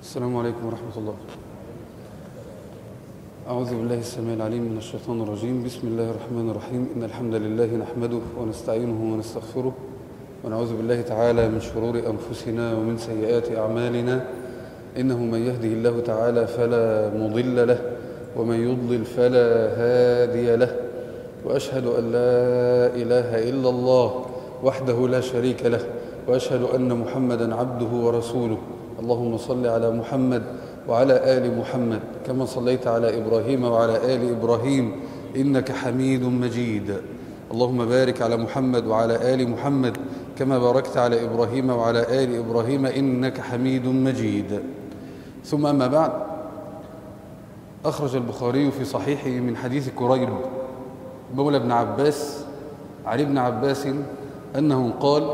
السلام عليكم ورحمة الله أعوذ بالله السميع العليم من الشيطان الرجيم بسم الله الرحمن الرحيم إن الحمد لله نحمده ونستعينه ونستغفره ونعوذ بالله تعالى من شرور أنفسنا ومن سيئات أعمالنا إنه من يهده الله تعالى فلا مضل له ومن يضلل فلا هادي له وأشهد أن لا إله إلا الله وحده لا شريك له وأشهد أن محمدا عبده ورسوله اللهم صل على محمد وعلى آل محمد كما صليت على إبراهيم وعلى آل إبراهيم إنك حميد مجيد اللهم بارك على محمد وعلى آل محمد كما باركت على إبراهيم وعلى آل إبراهيم إنك حميد مجيد ثم أما بعد أخرج البخاري في صحيحه من حديث كريب مولى ابن عباس عن ابن عباس أنه قال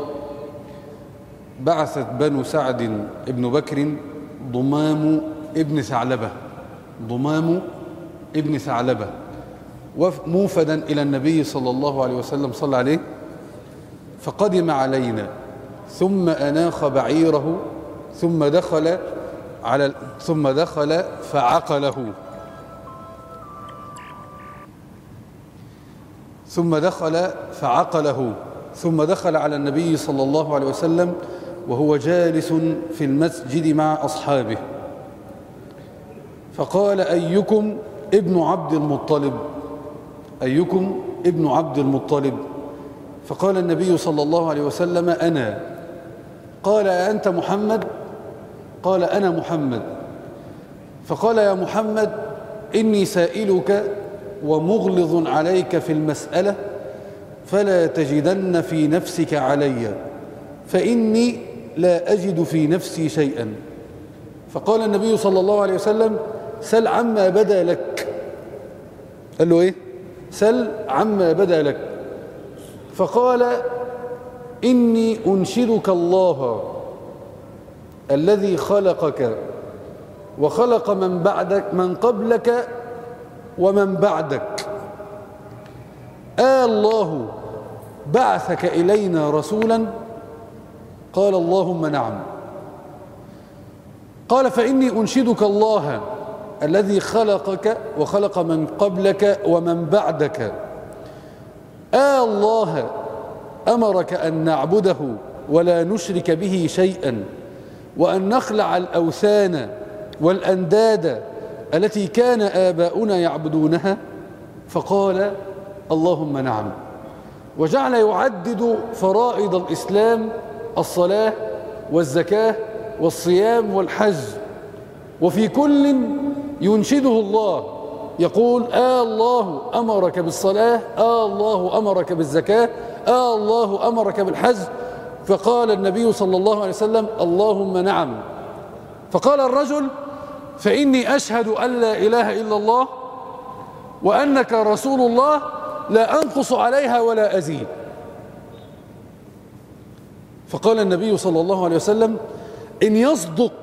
بعثت بنو سعد ابن بكر ضمام ابن ثعلبة ضمام ابن ثعلبة موفدا إلى النبي صلى الله عليه وسلم صلى عليه فقدم علينا ثم أناخ بعيره ثم دخل على ثم دخل فعقله ثم دخل فعقله ثم دخل على النبي صلى الله عليه وسلم وهو جالس في المسجد مع أصحابه فقال أيكم ابن عبد المطلب أيكم ابن عبد المطلب فقال النبي صلى الله عليه وسلم أنا قال أنت محمد قال أنا محمد فقال يا محمد إني سائلك ومغلظ عليك في المسألة فلا تجدن في نفسك علي فإني لا أجد في نفسي شيئا فقال النبي صلى الله عليه وسلم سل عما بدا لك قال له إيه سل عما بدا لك فقال إني أنشدك الله الذي خلقك وخلق من بعدك من قبلك ومن بعدك آه الله بعثك إلينا رسولا قال اللهم نعم قال فإني أنشدك الله الذي خلقك وخلق من قبلك ومن بعدك آه الله أمرك أن نعبده ولا نشرك به شيئا وأن نخلع الأوثان والأنداد التي كان آباؤنا يعبدونها فقال اللهم نعم وجعل يعدد فرائض الإسلام الصلاة والزكاة والصيام والحج وفي كل ينشده الله يقول آه الله أمرك بالصلاة آه الله أمرك بالزكاة آه الله أمرك بالحج فقال النبي صلى الله عليه وسلم اللهم نعم فقال الرجل فإني أشهد أن لا إله إلا الله وأنك رسول الله لا أنقص عليها ولا أزيد فقال النبي صلى الله عليه وسلم إن يصدق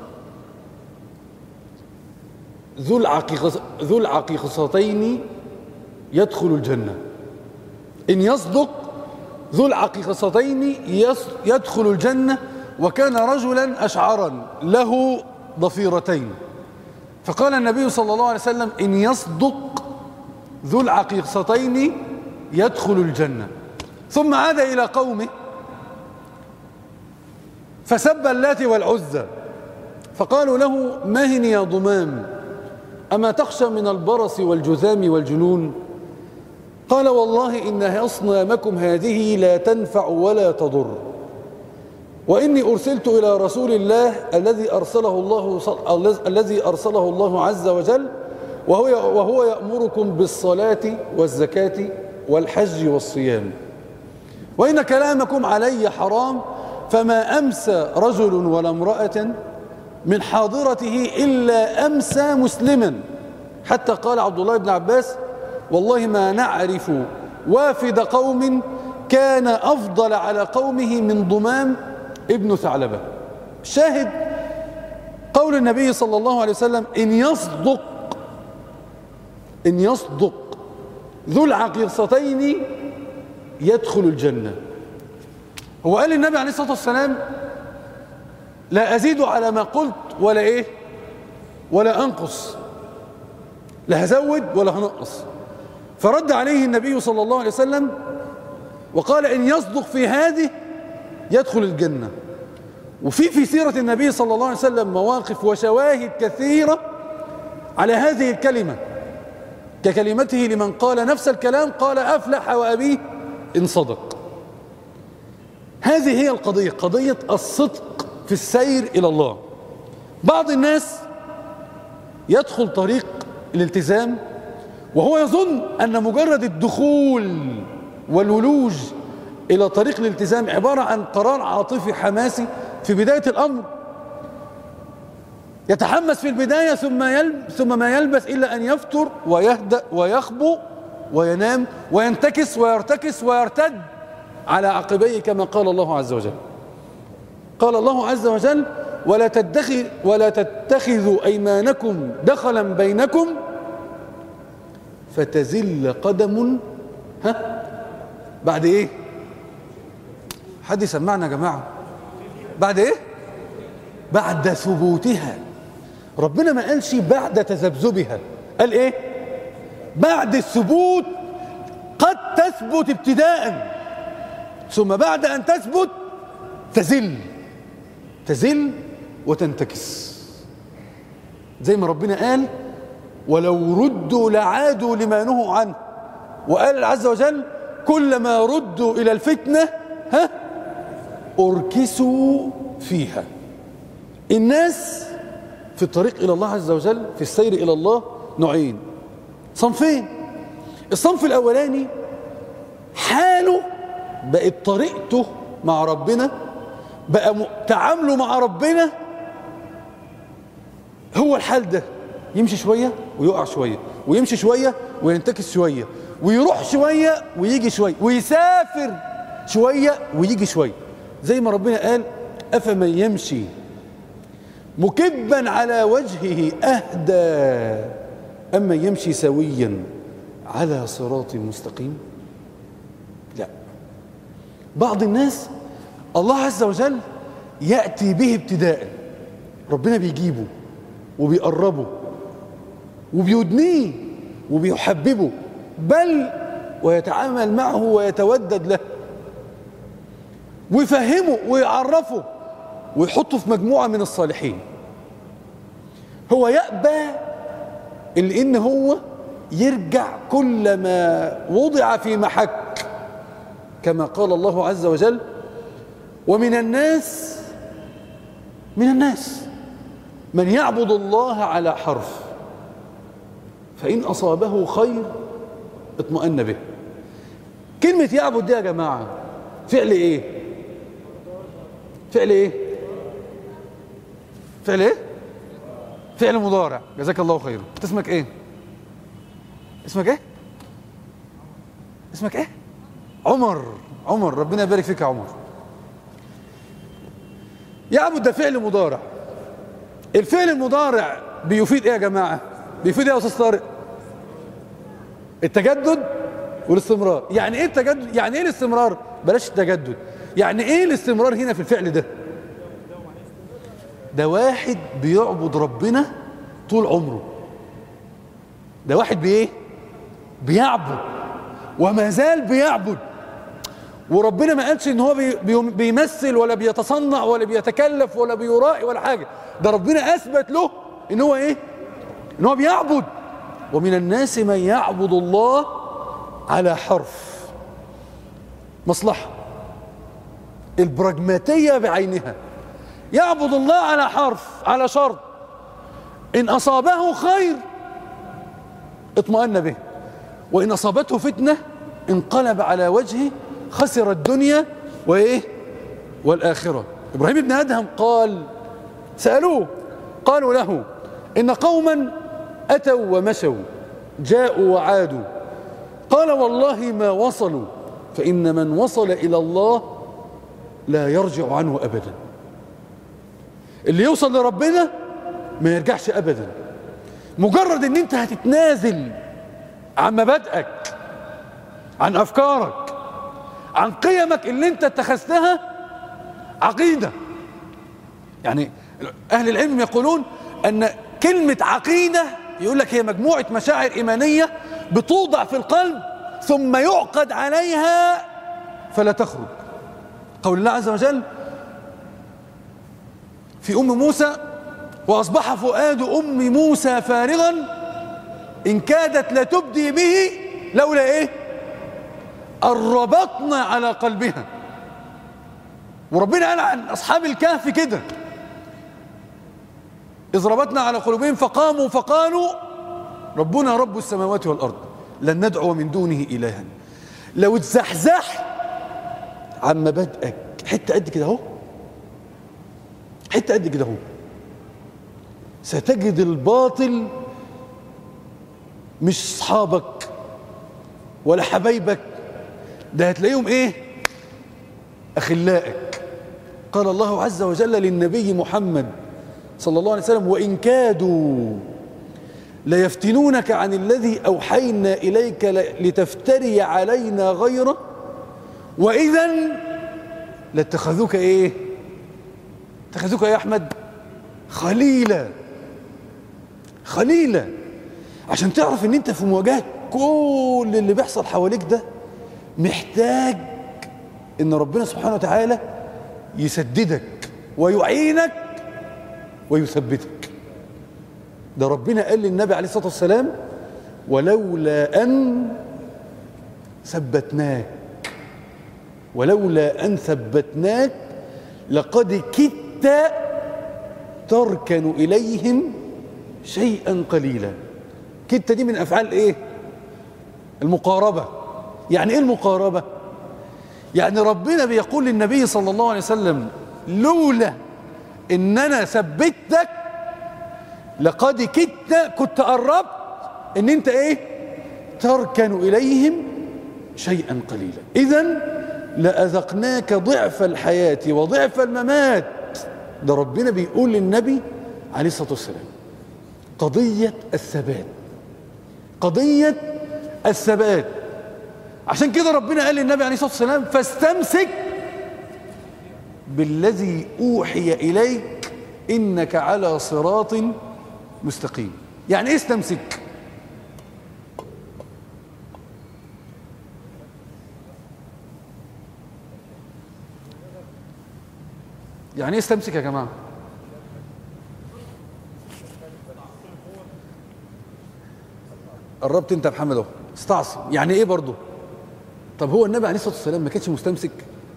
ذو العقيقة ذو العقيقتين يدخل الجنة إن يصدق ذو العقيقتين يدخل الجنة وكان رجلا أشعرا له ضفيرتين فقال النبي صلى الله عليه وسلم إن يصدق ذو العقيقتين يدخل الجنة ثم عاد إلى قومه فسب اللات والعزى فقالوا له مهن يا ضمام أما تخشى من البرص والجذام والجنون قال والله إن أصنامكم هذه لا تنفع ولا تضر وإني أرسلت إلى رسول الله الذي أرسله الله الذي أرسله الله عز وجل وهو وهو يأمركم بالصلاة والزكاة والحج والصيام وإن كلامكم علي حرام فما أمسى رجل ولا امرأة من حاضرته إلا أمسى مسلما حتى قال عبد الله بن عباس والله ما نعرف وافد قوم كان أفضل على قومه من ضمام ابن ثعلبة شاهد قول النبي صلى الله عليه وسلم إن يصدق إن يصدق ذو العقيصتين يدخل الجنة هو قال النبي عليه الصلاة والسلام لا أزيد على ما قلت ولا إيه ولا أنقص لا هزود ولا هنقص فرد عليه النبي صلى الله عليه وسلم وقال إن يصدق في هذه يدخل الجنة وفي في سيرة النبي صلى الله عليه وسلم مواقف وشواهد كثيرة على هذه الكلمة ككلمته لمن قال نفس الكلام قال أفلح وأبيه إن صدق هذه هي القضية قضية الصدق في السير إلى الله بعض الناس يدخل طريق الالتزام وهو يظن أن مجرد الدخول والولوج إلى طريق الالتزام عبارة عن قرار عاطفي حماسي في بداية الأمر يتحمس في البداية ثم يلب ثم ما يلبث إلا أن يفتر ويهدأ ويخبو وينام وينتكس ويرتكس ويرتد على عقبيه كما قال الله عز وجل قال الله عز وجل ولا تتخذ ولا تتخذوا ايمانكم دخلا بينكم فتزل قدم ها بعد ايه حد يسمعنا يا جماعه بعد ايه بعد ثبوتها ربنا ما قالش بعد تذبذبها قال ايه بعد الثبوت قد تثبت ابتداء ثم بعد ان تثبت تزل تزل وتنتكس زي ما ربنا قال ولو ردوا لعادوا لما نهوا عنه وقال عز وجل كلما ردوا الى الفتنه ها اركسوا فيها الناس في الطريق الى الله عز وجل في السير الى الله نوعين صنفين الصنف الاولاني حاله بقت طريقته مع ربنا بقى تعامله مع ربنا هو الحال ده يمشي شوية ويقع شوية ويمشي شوية وينتكس شوية ويروح شوية ويجي شوية ويسافر شوية ويجي شوية زي ما ربنا قال أفمن يمشي مكبا على وجهه أهدى أما يمشي سويا على صراط مستقيم لا بعض الناس الله عز وجل يأتي به ابتداء ربنا بيجيبه وبيقربه وبيدنيه وبيحببه بل ويتعامل معه ويتودد له ويفهمه ويعرفه ويحطه في مجموعة من الصالحين هو يأبى إلا إن هو يرجع كل ما وضع في محك كما قال الله عز وجل ومن الناس من الناس من يعبد الله على حرف فإن أصابه خير اطمأن به كلمة يعبد دي يا جماعة فعل ايه فعل ايه فعل ايه فعل مضارع جزاك الله خيرا انت اسمك ايه اسمك ايه اسمك ايه عمر عمر ربنا يبارك فيك يا عمر يعبد ده فعل مضارع الفعل المضارع بيفيد ايه يا جماعه بيفيد ايه يا استاذ طارق التجدد والاستمرار يعني ايه التجدد يعني ايه الاستمرار بلاش التجدد يعني ايه الاستمرار هنا في الفعل ده ده واحد بيعبد ربنا طول عمره ده واحد بايه بيعبد وما زال بيعبد وربنا ما قالش ان هو بي بيمثل ولا بيتصنع ولا بيتكلف ولا بيرائي ولا حاجه ده ربنا اثبت له ان هو ايه ان هو بيعبد ومن الناس من يعبد الله على حرف مصلحه البراجماتيه بعينها يعبد الله على حرف على شرط ان اصابه خير اطمأن به وان اصابته فتنه انقلب على وجهه خسر الدنيا وايه والاخره ابراهيم بن ادهم قال سالوه قالوا له ان قوما اتوا ومشوا جاءوا وعادوا قال والله ما وصلوا فان من وصل الى الله لا يرجع عنه ابدا اللي يوصل لربنا ما يرجعش ابدا مجرد ان انت هتتنازل عن مبادئك عن افكارك عن قيمك اللي انت اتخذتها عقيدة يعني أهل العلم يقولون أن كلمة عقيدة يقول لك هي مجموعة مشاعر إيمانية بتوضع في القلب ثم يعقد عليها فلا تخرج قول الله عز وجل في أم موسى وأصبح فؤاد أم موسى فارغا إن كادت لتبدي به لولا إيه الربطنا على قلبها وربنا قال عن أصحاب الكهف كده إذ ربطنا على قلوبهم فقاموا فقالوا ربنا رب السماوات والأرض لن ندعو من دونه إلها لو اتزحزح عن مبادئك حتة قد كده اهو حتة قد كده اهو ستجد الباطل مش اصحابك ولا حبايبك ده هتلاقيهم ايه اخلائك قال الله عز وجل للنبي محمد صلى الله عليه وسلم وإن كادوا ليفتنونك عن الذي أوحينا إليك لتفتري علينا غيره وإذا لاتخذوك إيه اتخذوك يا أحمد خليلا خليلا عشان تعرف ان انت في مواجهة كل اللي بيحصل حواليك ده محتاج ان ربنا سبحانه وتعالى يسددك ويعينك ويثبتك ده ربنا قال للنبي عليه الصلاة والسلام ولولا أن ثبتناك ولولا أن ثبتناك لقد كدت تركن إليهم شيئا قليلا كدت دي من أفعال إيه المقاربة يعني إيه المقاربة يعني ربنا بيقول للنبي صلى الله عليه وسلم لولا ان انا ثبتك لقد كدت كنت قربت ان انت ايه تركن اليهم شيئا قليلا اذا لاذقناك ضعف الحياه وضعف الممات ده ربنا بيقول للنبي عليه الصلاه والسلام قضيه الثبات قضيه الثبات عشان كده ربنا قال للنبي عليه الصلاه والسلام فاستمسك بالذي أوحي إليك إنك على صراط مستقيم يعني إيه استمسك يعني إيه استمسك يا جماعة قربت انت يا محمد اهو استعصم يعني ايه برضه طب هو النبي عليه الصلاه والسلام ما كانش مستمسك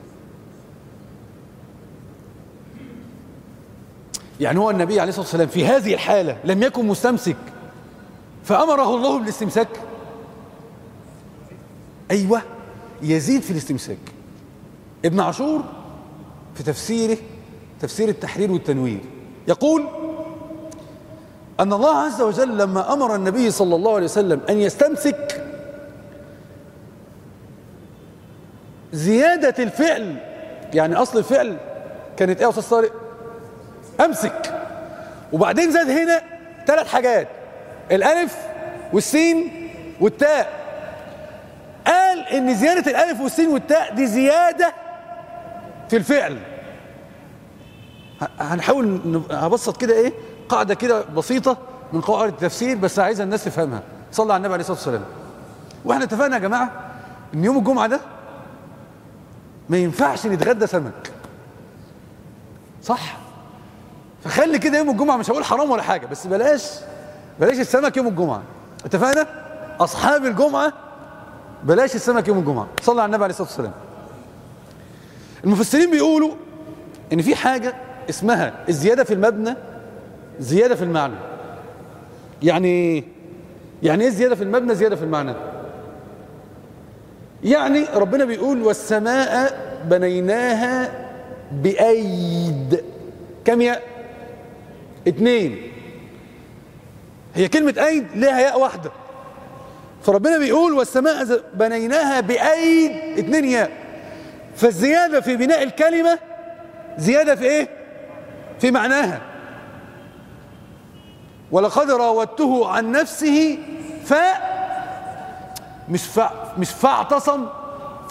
يعني هو النبي عليه الصلاة والسلام في هذه الحالة لم يكن مستمسك فأمره الله بالاستمساك أيوة يزيد في الاستمساك ابن عاشور في تفسيره تفسير التحرير والتنوير يقول أن الله عز وجل لما أمر النبي صلى الله عليه وسلم أن يستمسك زيادة الفعل يعني أصل الفعل كانت إيه يا أستاذ طارق؟ امسك وبعدين زاد هنا ثلاث حاجات الالف والسين والتاء قال ان زيادة الالف والسين والتاء دي زيادة في الفعل هنحاول هبسط كده ايه قاعدة كده بسيطة من قواعد التفسير بس عايز الناس تفهمها صلى على النبي عليه الصلاة والسلام واحنا اتفقنا يا جماعة ان يوم الجمعة ده ما ينفعش نتغدى سمك صح فخلي كده يوم الجمعة مش هقول حرام ولا حاجة بس بلاش بلاش السمك يوم الجمعة اتفقنا أصحاب الجمعة بلاش السمك يوم الجمعة صلى على النبي عليه الصلاة والسلام المفسرين بيقولوا إن في حاجة اسمها الزيادة في المبنى زيادة في المعنى يعني يعني ايه زيادة في المبنى زيادة في المعنى يعني ربنا بيقول والسماء بنيناها بأيد كم ياء اتنين هي كلمة أيد لها ياء واحدة فربنا بيقول والسماء بنيناها بأيد اتنين ياء فالزيادة في بناء الكلمة زيادة في ايه في معناها ولقد راودته عن نفسه ف مش ف مش فاعتصم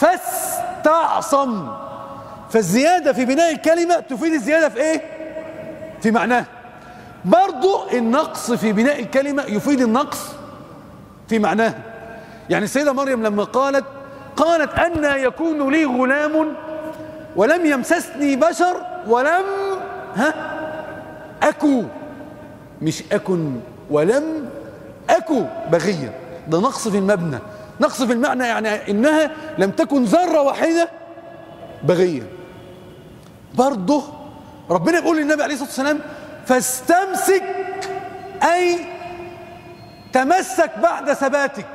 فاستعصم فالزيادة في بناء الكلمة تفيد الزيادة في ايه في معناه برضو النقص في بناء الكلمة يفيد النقص في معناه يعني السيدة مريم لما قالت قالت أن يكون لي غلام ولم يمسسني بشر ولم ها أكو مش أكن ولم أكو بغيا ده نقص في المبنى نقص في المعنى يعني إنها لم تكن ذرة واحدة بغيا برضه ربنا يقول للنبي عليه الصلاة والسلام فاستمسك أي تمسك بعد ثباتك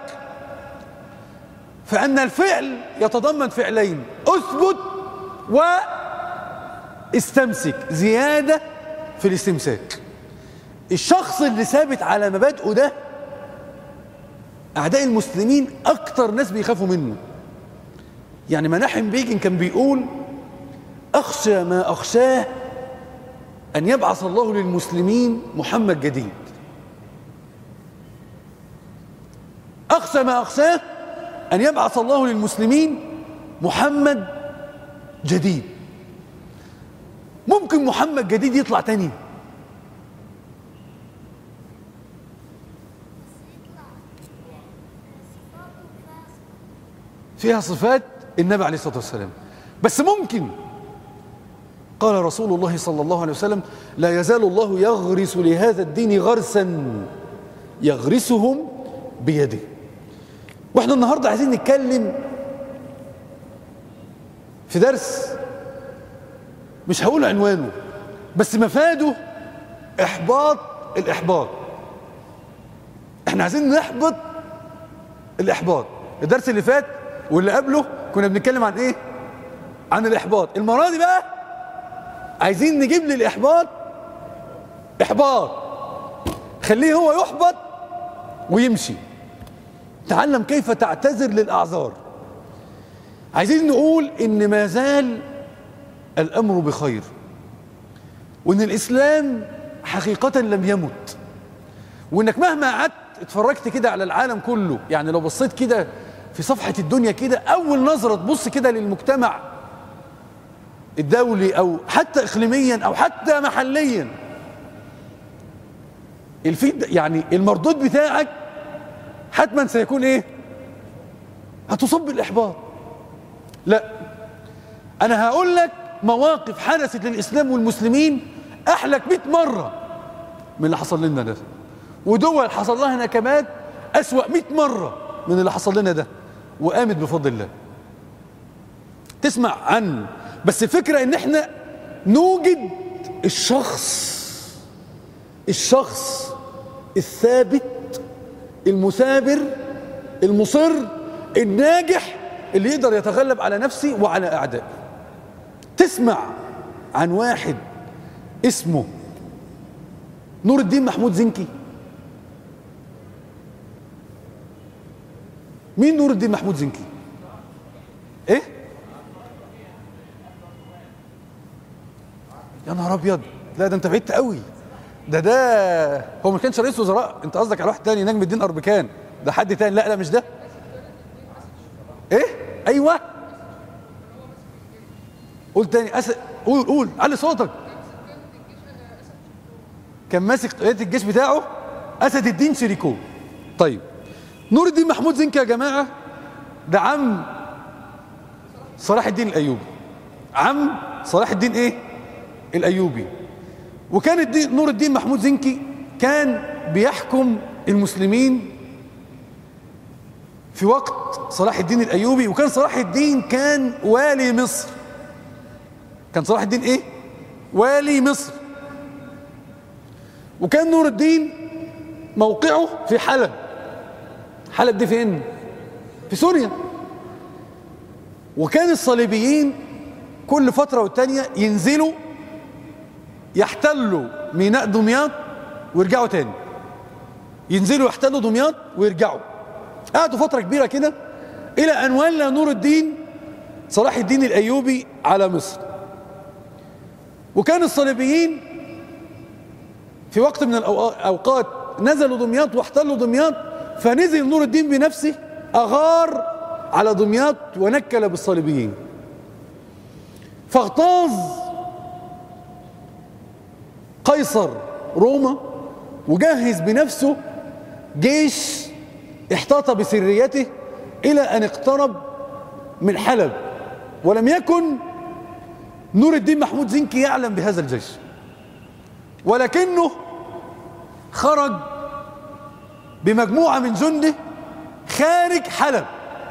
فأن الفعل يتضمن فعلين أثبت واستمسك زيادة في الاستمساك الشخص اللي ثابت على مبادئه ده أعداء المسلمين أكتر ناس بيخافوا منه يعني مناحم بيجن كان بيقول أخشى ما أخشاه أن يبعث الله للمسلمين محمد جديد أخشى ما أخشاه أن يبعث الله للمسلمين محمد جديد ممكن محمد جديد يطلع تاني فيها صفات النبي عليه الصلاة والسلام بس ممكن قال رسول الله صلى الله عليه وسلم لا يزال الله يغرس لهذا الدين غرسا يغرسهم بيده واحنا النهاردة عايزين نتكلم في درس مش هقول عنوانه بس مفاده احباط الاحباط احنا عايزين نحبط الاحباط الدرس اللي فات واللي قبله كنا بنتكلم عن ايه عن الاحباط المره دي بقى عايزين نجيب لي الاحباط احباط خليه هو يحبط ويمشي تعلم كيف تعتذر للاعذار عايزين نقول ان ما زال الامر بخير وان الاسلام حقيقه لم يمت وانك مهما قعدت اتفرجت كده على العالم كله يعني لو بصيت كده في صفحة الدنيا كده أول نظرة تبص كده للمجتمع الدولي أو حتى إقليميا أو حتى محليا الفيد يعني المردود بتاعك حتما سيكون إيه؟ هتصب بالإحباط لا أنا هقول لك مواقف حدثت للإسلام والمسلمين أحلك 100 مرة من اللي حصل لنا ده ودول حصل لها نكبات أسوأ 100 مرة من اللي حصل لنا ده وقامت بفضل الله تسمع عن بس الفكرة ان احنا نوجد الشخص الشخص الثابت المثابر المصر الناجح اللي يقدر يتغلب على نفسه وعلى اعدائه تسمع عن واحد اسمه نور الدين محمود زنكي مين نور الدين محمود زنكي ايه يا نهار ابيض لا ده انت بعدت قوي ده ده هو ما كانش رئيس وزراء انت قصدك على واحد تاني نجم الدين اربكان ده حد تاني لا لا مش ده ايه ايوه قول تاني أس... قول قول علي صوتك كان ماسك قياده الجيش بتاعه اسد الدين شريكو طيب نور الدين محمود زنكي يا جماعة ده عم صلاح الدين الأيوبي عم صلاح الدين إيه الأيوبي وكان الدين نور الدين محمود زنكي كان بيحكم المسلمين في وقت صلاح الدين الأيوبي وكان صلاح الدين كان والي مصر كان صلاح الدين إيه والي مصر وكان نور الدين موقعه في حلب حلب دي فين في سوريا وكان الصليبيين كل فترة والتانية ينزلوا يحتلوا ميناء دمياط ويرجعوا تاني ينزلوا يحتلوا دمياط ويرجعوا قعدوا فترة كبيرة كده إلى أن ولى نور الدين صلاح الدين الأيوبي على مصر وكان الصليبيين في وقت من الأوقات نزلوا دمياط واحتلوا دمياط فنزل نور الدين بنفسه أغار على دمياط ونكل بالصليبيين فاغتاظ قيصر روما وجهز بنفسه جيش احتاط بسريته إلى أن اقترب من حلب ولم يكن نور الدين محمود زنكي يعلم بهذا الجيش ولكنه خرج بمجموعة من جنده خارج حلب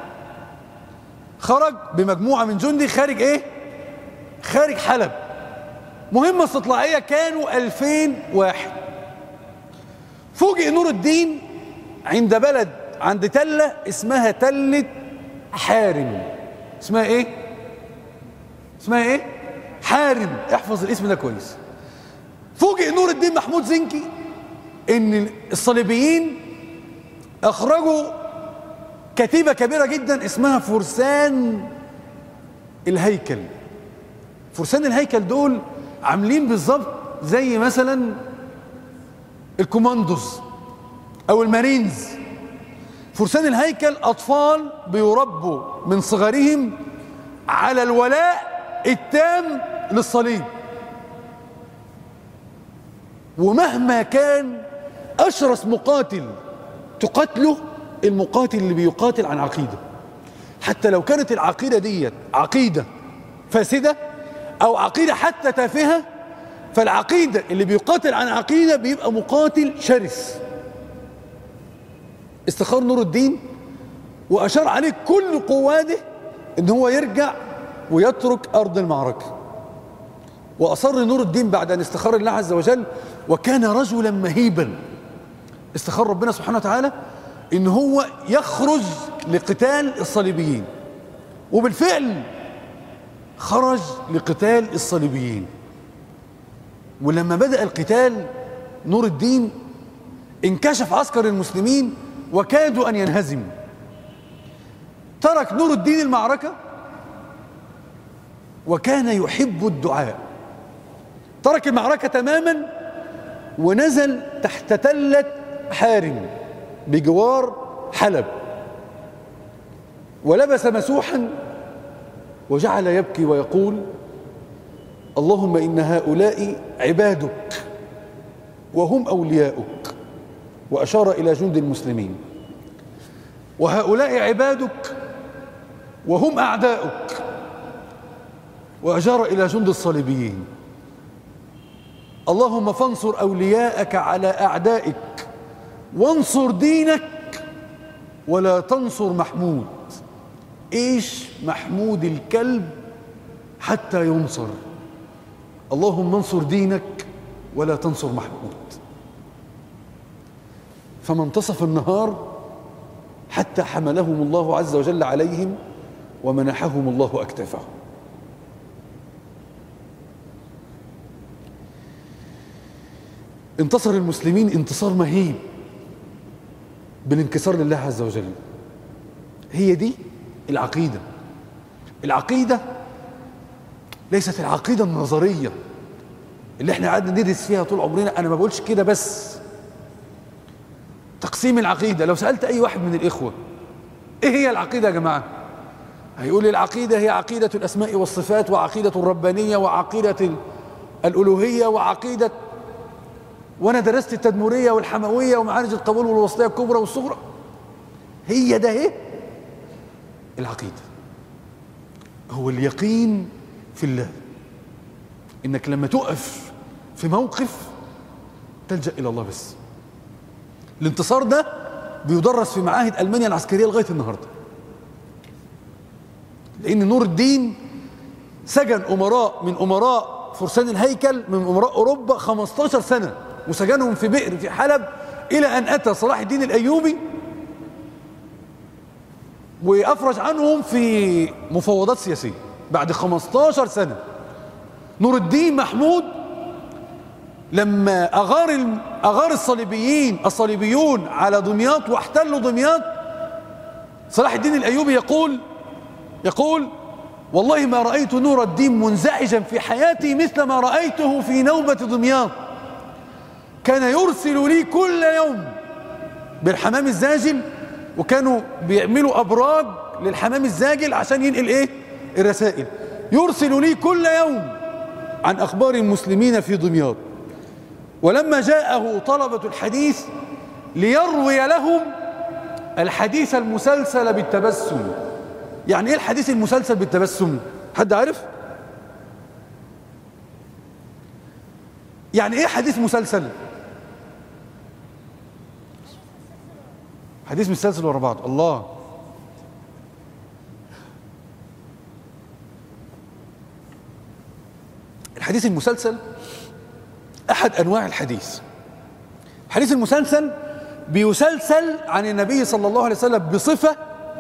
خرج بمجموعة من جنده خارج ايه خارج حلب مهمة استطلاعية كانوا 2000 واحد فوجئ نور الدين عند بلد عند تلة اسمها تلة حارم اسمها ايه اسمها ايه حارم احفظ الاسم ده كويس فوجئ نور الدين محمود زنكي ان الصليبيين اخرجوا كتيبة كبيرة جدا اسمها فرسان الهيكل فرسان الهيكل دول عاملين بالظبط زي مثلا الكوماندوز او المارينز فرسان الهيكل اطفال بيربوا من صغرهم على الولاء التام للصليب ومهما كان اشرس مقاتل تقاتله المقاتل اللي بيقاتل عن عقيده حتى لو كانت العقيده ديت عقيده فاسده او عقيده حتى تافهه فالعقيده اللي بيقاتل عن عقيده بيبقى مقاتل شرس استخار نور الدين واشار عليه كل قواده ان هو يرجع ويترك ارض المعركه واصر نور الدين بعد ان استخار الله عز وجل وكان رجلا مهيبا استخار ربنا سبحانه وتعالى ان هو يخرج لقتال الصليبيين وبالفعل خرج لقتال الصليبيين ولما بدأ القتال نور الدين انكشف عسكر المسلمين وكادوا أن ينهزموا ترك نور الدين المعركة وكان يحب الدعاء ترك المعركة تماما ونزل تحت تلة حارم بجوار حلب ولبس مسوحا وجعل يبكي ويقول اللهم إن هؤلاء عبادك وهم أولياؤك وأشار إلى جند المسلمين وهؤلاء عبادك وهم أعداؤك وأشار إلى جند الصليبيين اللهم فانصر أولياءك على أعدائك وانصر دينك ولا تنصر محمود ايش محمود الكلب حتى ينصر اللهم انصر دينك ولا تنصر محمود فما انتصف النهار حتى حملهم الله عز وجل عليهم ومنحهم الله أكتافهم انتصر المسلمين انتصار مهيب بالانكسار لله عز وجل هي دي العقيدة العقيدة ليست العقيدة النظرية اللي احنا قعدنا ندرس فيها طول عمرنا انا ما بقولش كده بس تقسيم العقيدة لو سألت اي واحد من الاخوة ايه هي العقيدة يا جماعة هيقول لي العقيدة هي عقيدة الاسماء والصفات وعقيدة الربانية وعقيدة الالوهية وعقيدة وانا درست التدمرية والحموية ومعارج القبول والوسطية الكبرى والصغرى هي ده ايه العقيدة هو اليقين في الله انك لما تقف في موقف تلجأ الى الله بس الانتصار ده بيدرس في معاهد المانيا العسكرية لغاية النهاردة لان نور الدين سجن امراء من امراء فرسان الهيكل من امراء اوروبا 15 سنة وسجنهم في بئر في حلب الى ان اتى صلاح الدين الايوبي وافرج عنهم في مفاوضات سياسيه بعد 15 سنه نور الدين محمود لما اغار اغار الصليبيين الصليبيون على دمياط واحتلوا دمياط صلاح الدين الايوبي يقول يقول والله ما رايت نور الدين منزعجا في حياتي مثل ما رايته في نوبه دمياط كان يرسل لي كل يوم بالحمام الزاجل وكانوا بيعملوا ابراج للحمام الزاجل عشان ينقل ايه الرسائل يرسل لي كل يوم عن اخبار المسلمين في دمياط ولما جاءه طلبة الحديث ليروي لهم الحديث المسلسل بالتبسم يعني ايه الحديث المسلسل بالتبسم حد عارف يعني ايه حديث مسلسل حديث مسلسل ورا بعض الله الحديث المسلسل احد انواع الحديث الحديث المسلسل بيسلسل عن النبي صلى الله عليه وسلم بصفة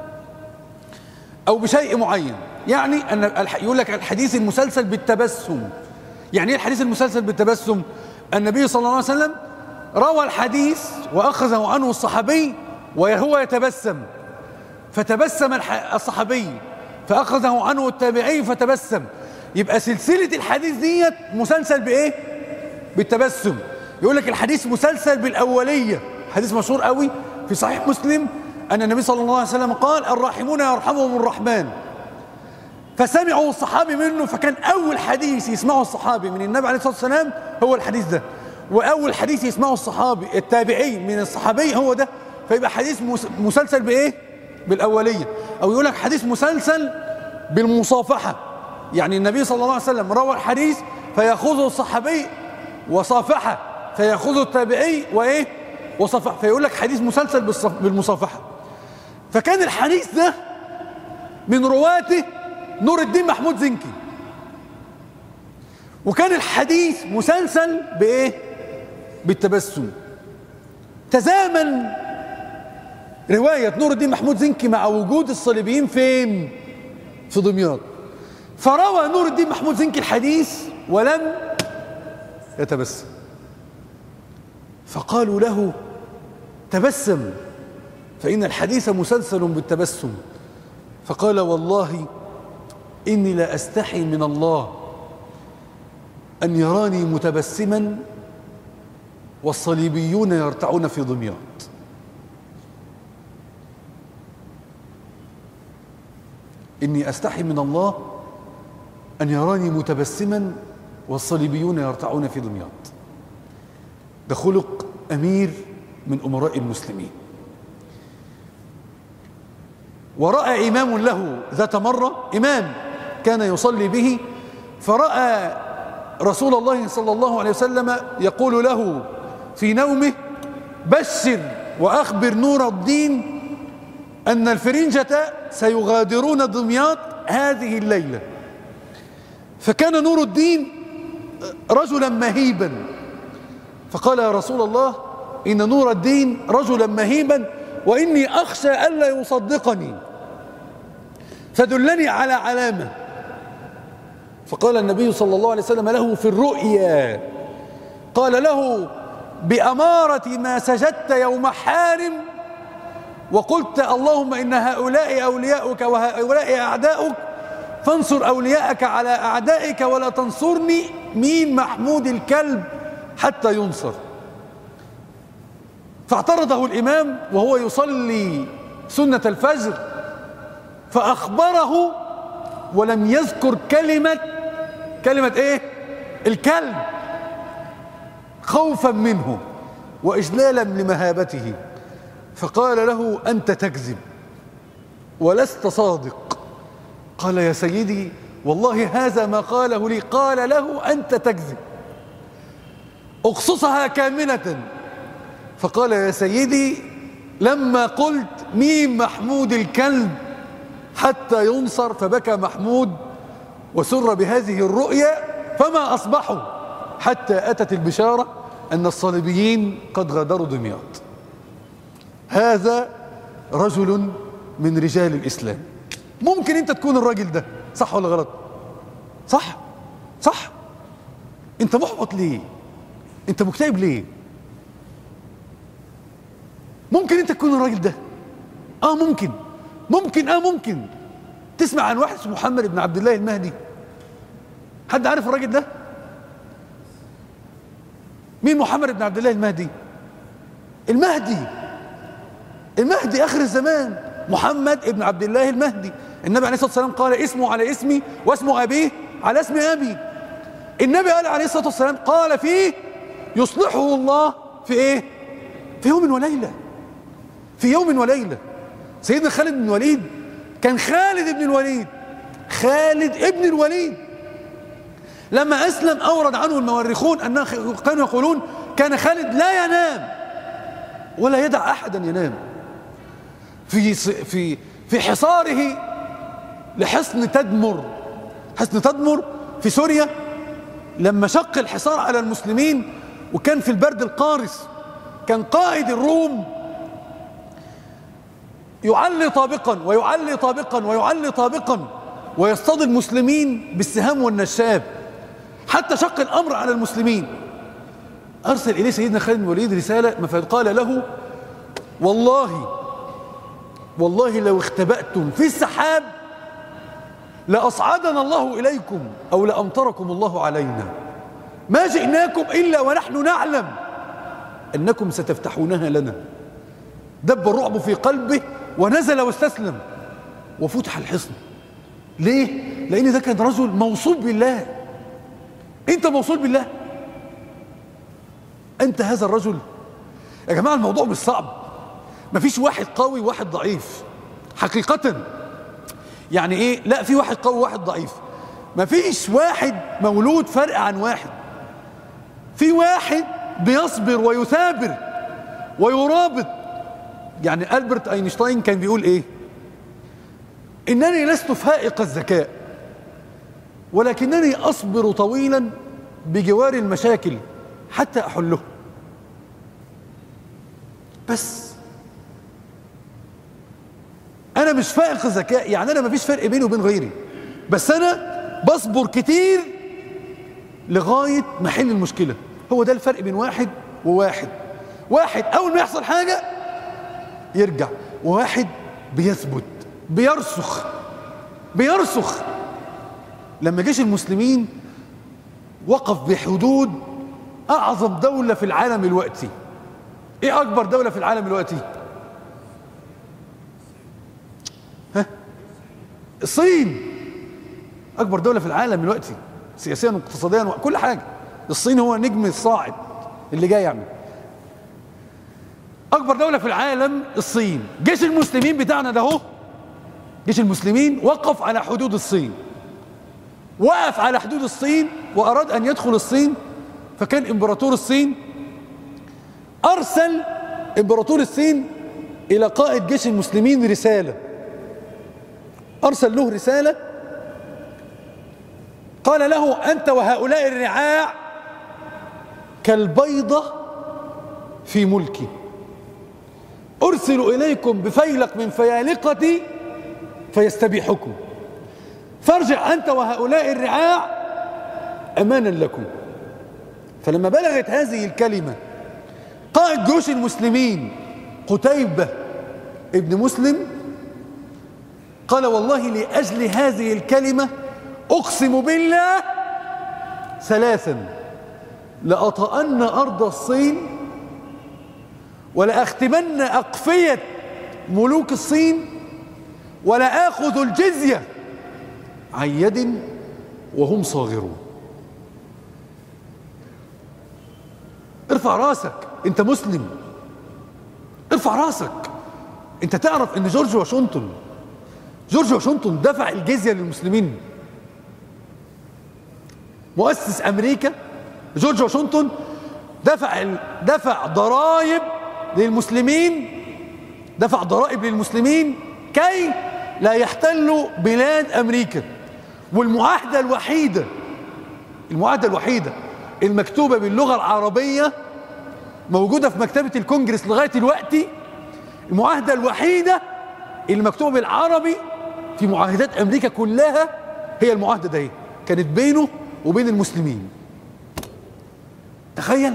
أو بشيء معين يعني أن يقول لك الحديث المسلسل بالتبسم يعني ايه الحديث المسلسل بالتبسم النبي صلى الله عليه وسلم روى الحديث وأخذه عنه الصحابي وهو يتبسم فتبسم الصحابي فأخذه عنه التابعي فتبسم يبقى سلسلة الحديث ديت مسلسل بإيه؟ بالتبسم يقول لك الحديث مسلسل بالأولية حديث مشهور قوي في صحيح مسلم أن النبي صلى الله عليه وسلم قال الراحمون يرحمهم الرحمن فسمعوا الصحابي منه فكان أول حديث يسمعه الصحابي من النبي عليه الصلاة والسلام هو الحديث ده وأول حديث يسمعه الصحابي التابعي من الصحابي هو ده فيبقى حديث مسلسل بإيه؟ بالأولية أو يقول لك حديث مسلسل بالمصافحة يعني النبي صلى الله عليه وسلم روى الحديث فيأخذه الصحابي وصافحه فيأخذه التابعي وإيه؟ وصفح فيقول لك حديث مسلسل بالمصافحة فكان الحديث ده من رواته نور الدين محمود زنكي وكان الحديث مسلسل بإيه؟ بالتبسم تزامن رواية نور الدين محمود زنكي مع وجود الصليبيين فين؟ في دمياط فروى نور الدين محمود زنكي الحديث ولم يتبسم فقالوا له تبسم فإن الحديث مسلسل بالتبسم فقال والله إني لا أستحي من الله أن يراني متبسما والصليبيون يرتعون في دمياط إني أستحي من الله أن يراني متبسما والصليبيون يرتعون في دمياط ده خلق أمير من أمراء المسلمين ورأى إمام له ذات مرة إمام كان يصلي به فرأى رسول الله صلى الله عليه وسلم يقول له في نومه بشر وأخبر نور الدين أن الفرنجة سيغادرون دمياط هذه الليلة فكان نور الدين رجلا مهيبا فقال يا رسول الله إن نور الدين رجلا مهيبا وإني أخشى ألا يصدقني فدلني على علامة فقال النبي صلى الله عليه وسلم له في الرؤيا قال له بأمارة ما سجدت يوم حارم وقلت اللهم إن هؤلاء أولياؤك وهؤلاء أعداؤك فانصر أولياءك على أعدائك ولا تنصرني مين محمود الكلب حتى ينصر فاعترضه الإمام وهو يصلي سنة الفجر فأخبره ولم يذكر كلمة كلمة إيه الكلب خوفا منه وإجلالا لمهابته فقال له أنت تكذب ولست صادق قال يا سيدي والله هذا ما قاله لي قال له أنت تكذب اقصصها كاملة فقال يا سيدي لما قلت ميم محمود الكلب حتى ينصر فبكى محمود وسر بهذه الرؤيا فما أصبحوا حتى أتت البشارة أن الصليبيين قد غادروا دمياط هذا رجل من رجال الإسلام ممكن أنت تكون الراجل ده صح ولا غلط صح صح أنت محبط ليه أنت مكتئب ليه ممكن أنت تكون الراجل ده آه ممكن ممكن آه ممكن تسمع عن واحد اسمه محمد بن عبد الله المهدي حد عارف الراجل ده مين محمد بن عبد الله المهدي المهدي المهدي آخر الزمان محمد بن عبد الله المهدي النبي عليه الصلاة والسلام قال اسمه على اسمي واسم أبيه على اسم أبي النبي قال عليه الصلاة والسلام قال فيه يصلحه الله في ايه في يوم وليلة في يوم وليلة سيدنا خالد بن الوليد كان خالد بن الوليد خالد ابن الوليد لما أسلم أورد عنه المؤرخون أنه كانوا يقولون كان خالد لا ينام ولا يدع أحدا ينام في في في حصاره لحصن تدمر حصن تدمر في سوريا لما شق الحصار على المسلمين وكان في البرد القارس كان قائد الروم يعلي طابقا ويعلي طابقا ويعلي طابقا ويصطاد المسلمين بالسهام والنشاب حتى شق الأمر على المسلمين أرسل إليه سيدنا خالد بن الوليد رسالة فقال له والله والله لو اختبأتم في السحاب لأصعدنا الله إليكم أو لأمطركم الله علينا ما جئناكم إلا ونحن نعلم أنكم ستفتحونها لنا دب الرعب في قلبه ونزل واستسلم وفتح الحصن ليه؟ لأن ده كان رجل موصول بالله أنت موصول بالله أنت هذا الرجل يا جماعة الموضوع مش صعب مفيش واحد قوي وواحد ضعيف حقيقة يعني ايه لا في واحد قوي وواحد ضعيف مفيش واحد مولود فرق عن واحد في واحد بيصبر ويثابر ويرابط يعني ألبرت أينشتاين كان بيقول ايه إنني لست فائق الذكاء ولكنني أصبر طويلا بجوار المشاكل حتى أحله بس انا مش فائق ذكاء يعني انا مفيش فرق بيني وبين غيري بس انا بصبر كتير لغايه ما احل المشكله هو ده الفرق بين واحد وواحد واحد اول ما يحصل حاجه يرجع وواحد بيثبت بيرسخ بيرسخ لما جيش المسلمين وقف بحدود اعظم دوله في العالم الوقتي ايه اكبر دوله في العالم الوقتي الصين أكبر دولة في العالم دلوقتي سياسيا واقتصاديا وكل حاجة الصين هو نجم الصاعد اللي جاي يعني أكبر دولة في العالم الصين جيش المسلمين بتاعنا ده هو جيش المسلمين وقف على حدود الصين وقف على حدود الصين وأراد أن يدخل الصين فكان إمبراطور الصين أرسل إمبراطور الصين إلى قائد جيش المسلمين رسالة أرسل له رسالة قال له أنت وهؤلاء الرعاع كالبيضة في ملكي أرسل إليكم بفيلق من فيالقتي فيستبيحكم فارجع أنت وهؤلاء الرعاع أمانا لكم فلما بلغت هذه الكلمة قائد جيوش المسلمين قتيبة ابن مسلم قال والله لأجل هذه الكلمة أقسم بالله ثلاثا لأطأن أرض الصين ولأختمن أقفية ملوك الصين ولا آخذ الجزية عن يد وهم صاغرون ارفع راسك انت مسلم ارفع راسك انت تعرف ان جورج واشنطن جورج واشنطن دفع الجزية للمسلمين مؤسس أمريكا جورج واشنطن دفع دفع ضرائب للمسلمين دفع ضرائب للمسلمين كي لا يحتلوا بلاد أمريكا والمعاهدة الوحيدة المعاهدة الوحيدة المكتوبة باللغة العربية موجودة في مكتبة الكونجرس لغاية الوقت المعاهدة الوحيدة المكتوبة بالعربي في معاهدات أمريكا كلها هي المعاهدة دي كانت بينه وبين المسلمين تخيل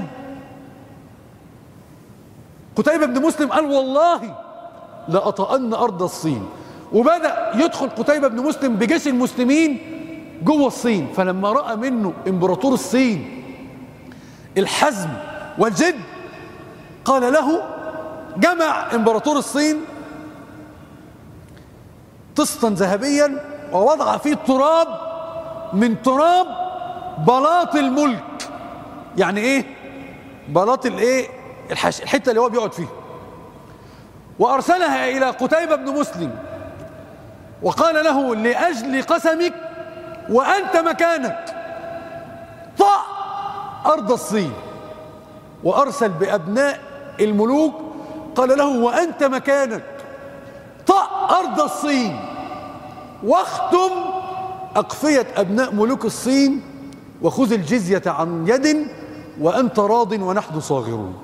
قتيبة بن مسلم قال والله لأطأن أرض الصين وبدأ يدخل قتيبة بن مسلم بجيش المسلمين جوه الصين فلما رأى منه امبراطور الصين الحزم والجد قال له جمع امبراطور الصين طسطا ذهبيا ووضع فيه التراب من تراب بلاط الملك يعني ايه بلاط الايه الحش... الحته اللي هو بيقعد فيها وارسلها الى قتيبة بن مسلم وقال له لاجل قسمك وانت مكانك طأ ارض الصين وارسل بابناء الملوك قال له وانت مكانك طأ ارض الصين واختم اقفيه ابناء ملوك الصين وخذ الجزيه عن يد وأنت راض ونحن صاغرون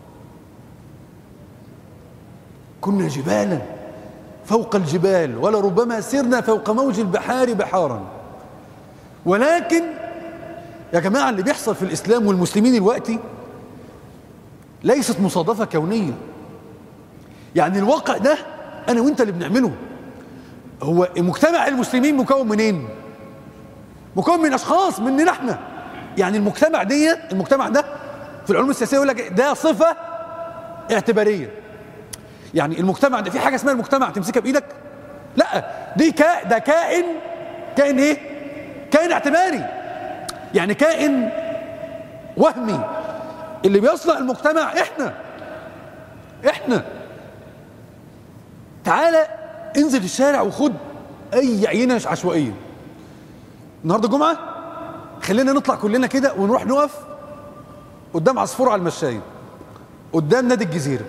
كنا جبالا فوق الجبال ولربما سرنا فوق موج البحار بحارا ولكن يا جماعة اللي بيحصل في الإسلام والمسلمين الوقتي ليست مصادفة كونية يعني الواقع ده أنا وإنت اللي بنعمله هو مجتمع المسلمين مكون منين مكون من أشخاص مننا احنا يعني المجتمع دي المجتمع ده في العلوم السياسيه يقول لك ده صفه اعتباريه يعني المجتمع ده في حاجه اسمها المجتمع تمسكها بايدك لا دي كا ده كائن كائن ايه كائن اعتباري يعني كائن وهمي اللي بيصنع المجتمع احنا احنا تعالى انزل الشارع وخد اي عينه عشوائيه النهارده جمعه خلينا نطلع كلنا كده ونروح نقف قدام عصفور على المشاية قدام نادي الجزيرة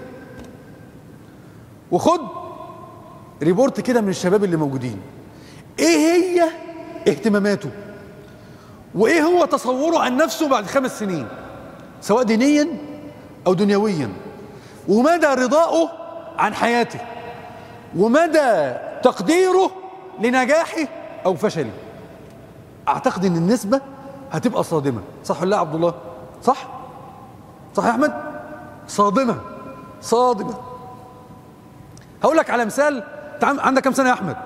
وخد ريبورت كده من الشباب اللي موجودين ايه هي اهتماماته وايه هو تصوره عن نفسه بعد خمس سنين سواء دينيا او دنيويا ومدى رضائه عن حياته ومدى تقديره لنجاحه او فشله اعتقد ان النسبه هتبقى صادمة صح ولا لا عبد الله صح صح يا أحمد صادمة صادمة هقول لك على مثال عندك كم سنة يا أحمد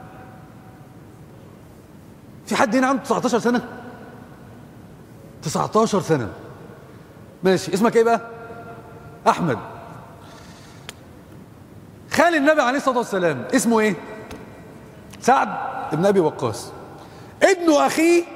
في حد هنا عنده 19 سنة 19 سنة ماشي اسمك ايه بقى احمد خال النبي عليه الصلاه والسلام اسمه ايه سعد ابن ابي وقاص ابن اخيه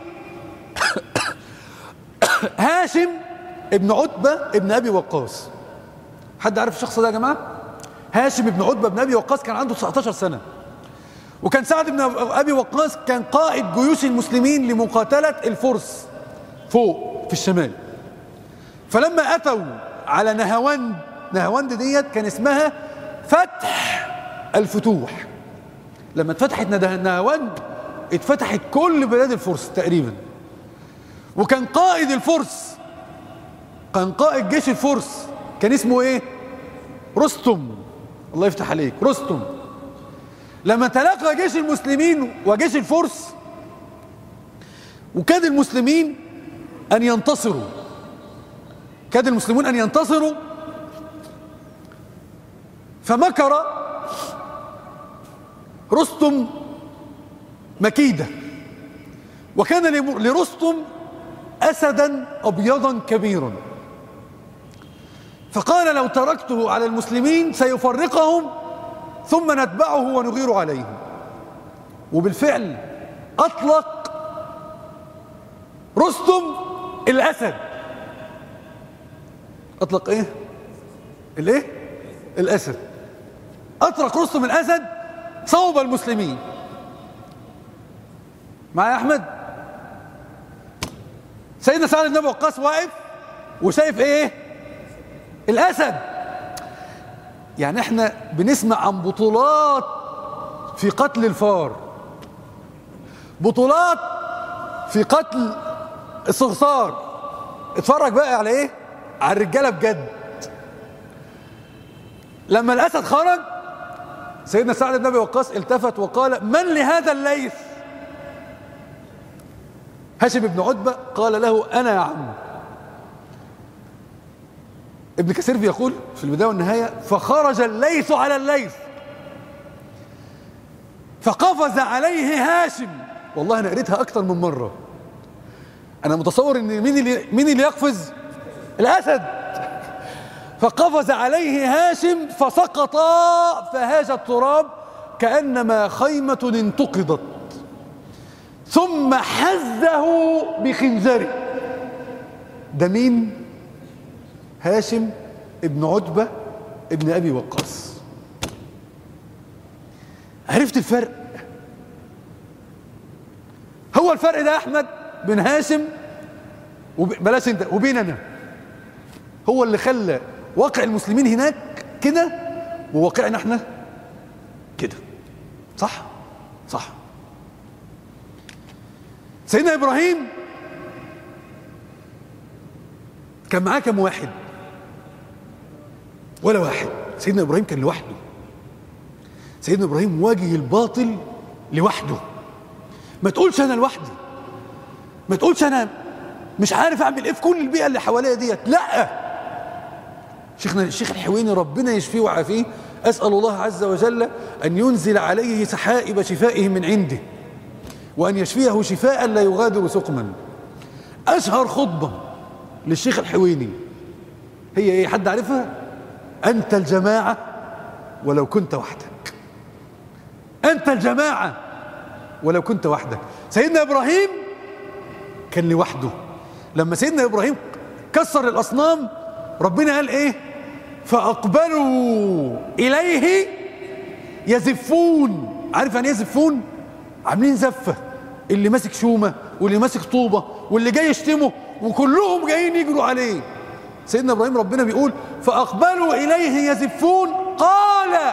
هاشم ابن عتبة ابن أبي وقاص حد عارف الشخص ده يا جماعة هاشم ابن عتبة ابن أبي وقاص كان عنده 19 سنة وكان سعد بن أبي وقاص كان قائد جيوش المسلمين لمقاتلة الفرس فوق في الشمال فلما أتوا على نهاوند نهاوند ديت كان اسمها فتح الفتوح لما اتفتحت نهاوند اتفتحت كل بلاد الفرس تقريبا وكان قائد الفرس كان قائد جيش الفرس كان اسمه ايه رستم الله يفتح عليك رستم لما تلاقى جيش المسلمين وجيش الفرس وكاد المسلمين ان ينتصروا كاد المسلمون ان ينتصروا فمكر رستم مكيده وكان لرستم أسدا أبيضا كبيرا فقال لو تركته على المسلمين سيفرقهم ثم نتبعه ونغير عليهم وبالفعل أطلق رستم الأسد أطلق إيه؟ الإيه؟ الأسد أطلق رستم الأسد صوب المسلمين معايا أحمد؟ سيدنا سعد بن ابي وقاص واقف وشايف ايه الاسد يعني احنا بنسمع عن بطولات في قتل الفار بطولات في قتل الصرصار اتفرج بقى على ايه على الرجاله بجد لما الاسد خرج سيدنا سعد بن ابي وقاص التفت وقال من لهذا الليث هاشم بن عتبة قال له أنا يا عم ابن كثير بيقول في البداية والنهاية فخرج الليث على الليث فقفز عليه هاشم والله أنا قريتها أكثر من مرة أنا متصور إن مين اللي مين اللي يقفز؟ الأسد فقفز عليه هاشم فسقط فهاج التراب كأنما خيمة انتقضت ثم حزه بخنزره ده مين هاشم ابن عتبة ابن أبي وقاص عرفت الفرق هو الفرق ده يا أحمد بين هاشم وب... بلاش انت وبين أنا هو اللي خلى واقع المسلمين هناك كده وواقعنا احنا كده صح صح سيدنا ابراهيم كان معاه كم واحد ولا واحد سيدنا ابراهيم كان لوحده سيدنا ابراهيم واجه الباطل لوحده ما تقولش انا لوحدي ما تقولش انا مش عارف اعمل ايه في كل البيئه اللي حواليا ديت لا شيخنا الشيخ الحويني ربنا يشفيه ويعافيه اسال الله عز وجل ان ينزل عليه سحائب شفائه من عنده وان يشفيه شفاء لا يغادر سقما اشهر خطبه للشيخ الحويني هي ايه حد عارفها انت الجماعه ولو كنت وحدك انت الجماعه ولو كنت وحدك سيدنا ابراهيم كان لوحده لما سيدنا ابراهيم كسر الاصنام ربنا قال ايه فاقبلوا اليه يزفون عارف يعني ايه يزفون عاملين زفه اللي ماسك شومه واللي ماسك طوبه واللي جاي يشتمه وكلهم جايين يجروا عليه سيدنا ابراهيم ربنا بيقول فاقبلوا اليه يزفون قال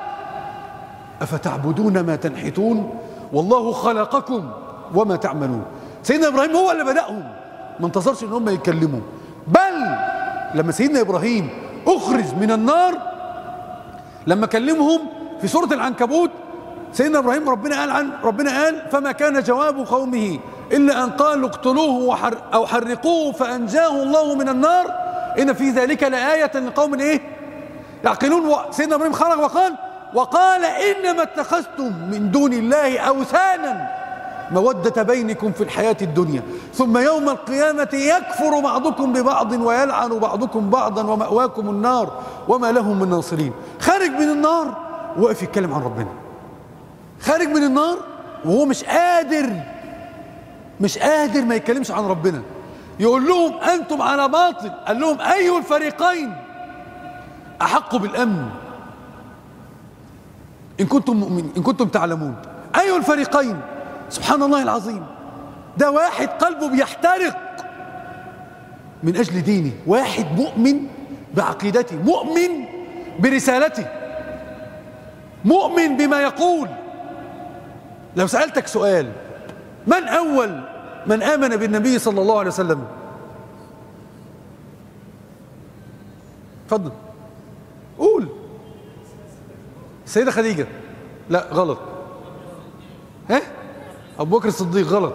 افتعبدون ما تنحتون والله خلقكم وما تعملون سيدنا ابراهيم هو اللي بداهم ما انتظرش ان هم يتكلموا بل لما سيدنا ابراهيم اخرج من النار لما كلمهم في سوره العنكبوت سيدنا ابراهيم ربنا قال عن ربنا قال فما كان جواب قومه الا ان قالوا اقتلوه وحر او حرقوه فانجاه الله من النار ان في ذلك لايه لقوم ايه يعقلون سيدنا ابراهيم خرج وقال وقال انما اتخذتم من دون الله اوثانا مودة بينكم في الحياة الدنيا ثم يوم القيامة يكفر بعضكم ببعض ويلعن بعضكم بعضا ومأواكم النار وما لهم من ناصرين خارج من النار وقف يتكلم عن ربنا خارج من النار وهو مش قادر مش قادر ما يتكلمش عن ربنا يقول لهم أنتم على باطل قال لهم أي الفريقين أحق بالأمن إن كنتم مؤمنين إن كنتم تعلمون أي الفريقين سبحان الله العظيم ده واحد قلبه بيحترق من أجل دينه واحد مؤمن بعقيدته مؤمن برسالته مؤمن بما يقول لو سألتك سؤال من أول من آمن بالنبي صلى الله عليه وسلم اتفضل قول السيدة خديجة لا غلط ها أبو بكر الصديق غلط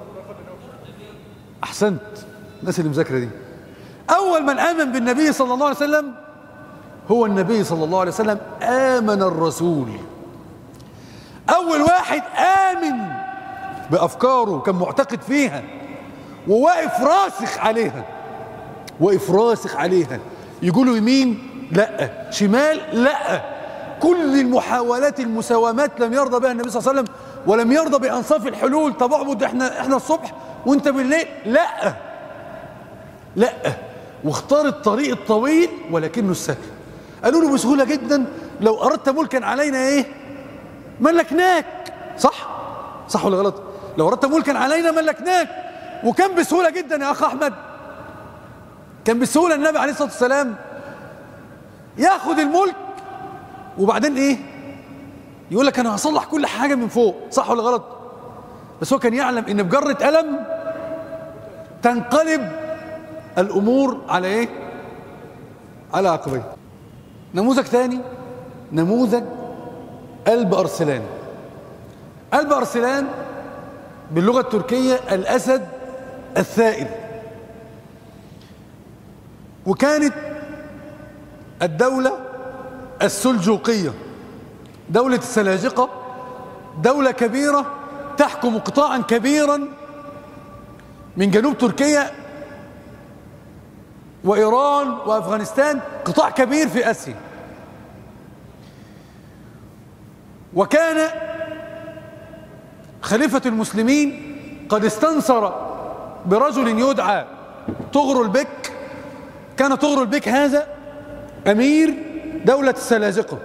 أحسنت الناس اللي مذاكرة دي أول من آمن بالنبي صلى الله عليه وسلم هو النبي صلى الله عليه وسلم آمن الرسول أول واحد آمن بأفكاره كان معتقد فيها وواقف راسخ عليها واقف راسخ عليها يقولوا يمين لا شمال لا كل المحاولات المساومات لم يرضى بها النبي صلى الله عليه وسلم ولم يرضى بأنصاف الحلول طب اعبد احنا احنا الصبح وانت بالليل لا لا واختار الطريق الطويل ولكنه السهل قالوا له بسهولة جدا لو أردت ملكا علينا ايه ملكناك صح صح ولا غلط لو أردت ملكا علينا ملكناك وكان بسهولة جدا يا أخ أحمد كان بسهولة النبي عليه الصلاة والسلام ياخد الملك وبعدين ايه يقول لك انا هصلح كل حاجة من فوق صح ولا غلط بس هو كان يعلم ان بجرة قلم تنقلب الامور على ايه على عقبيه نموذج ثاني نموذج قلب ارسلان قلب ارسلان باللغة التركية الاسد الثائر وكانت الدولة السلجوقية دولة السلاجقة دولة كبيرة تحكم قطاعا كبيرا من جنوب تركيا وإيران وأفغانستان قطاع كبير في آسيا وكان خليفة المسلمين قد استنصر برجل يدعى طغر البك كان طغرل بك هذا أمير دولة السلاجقة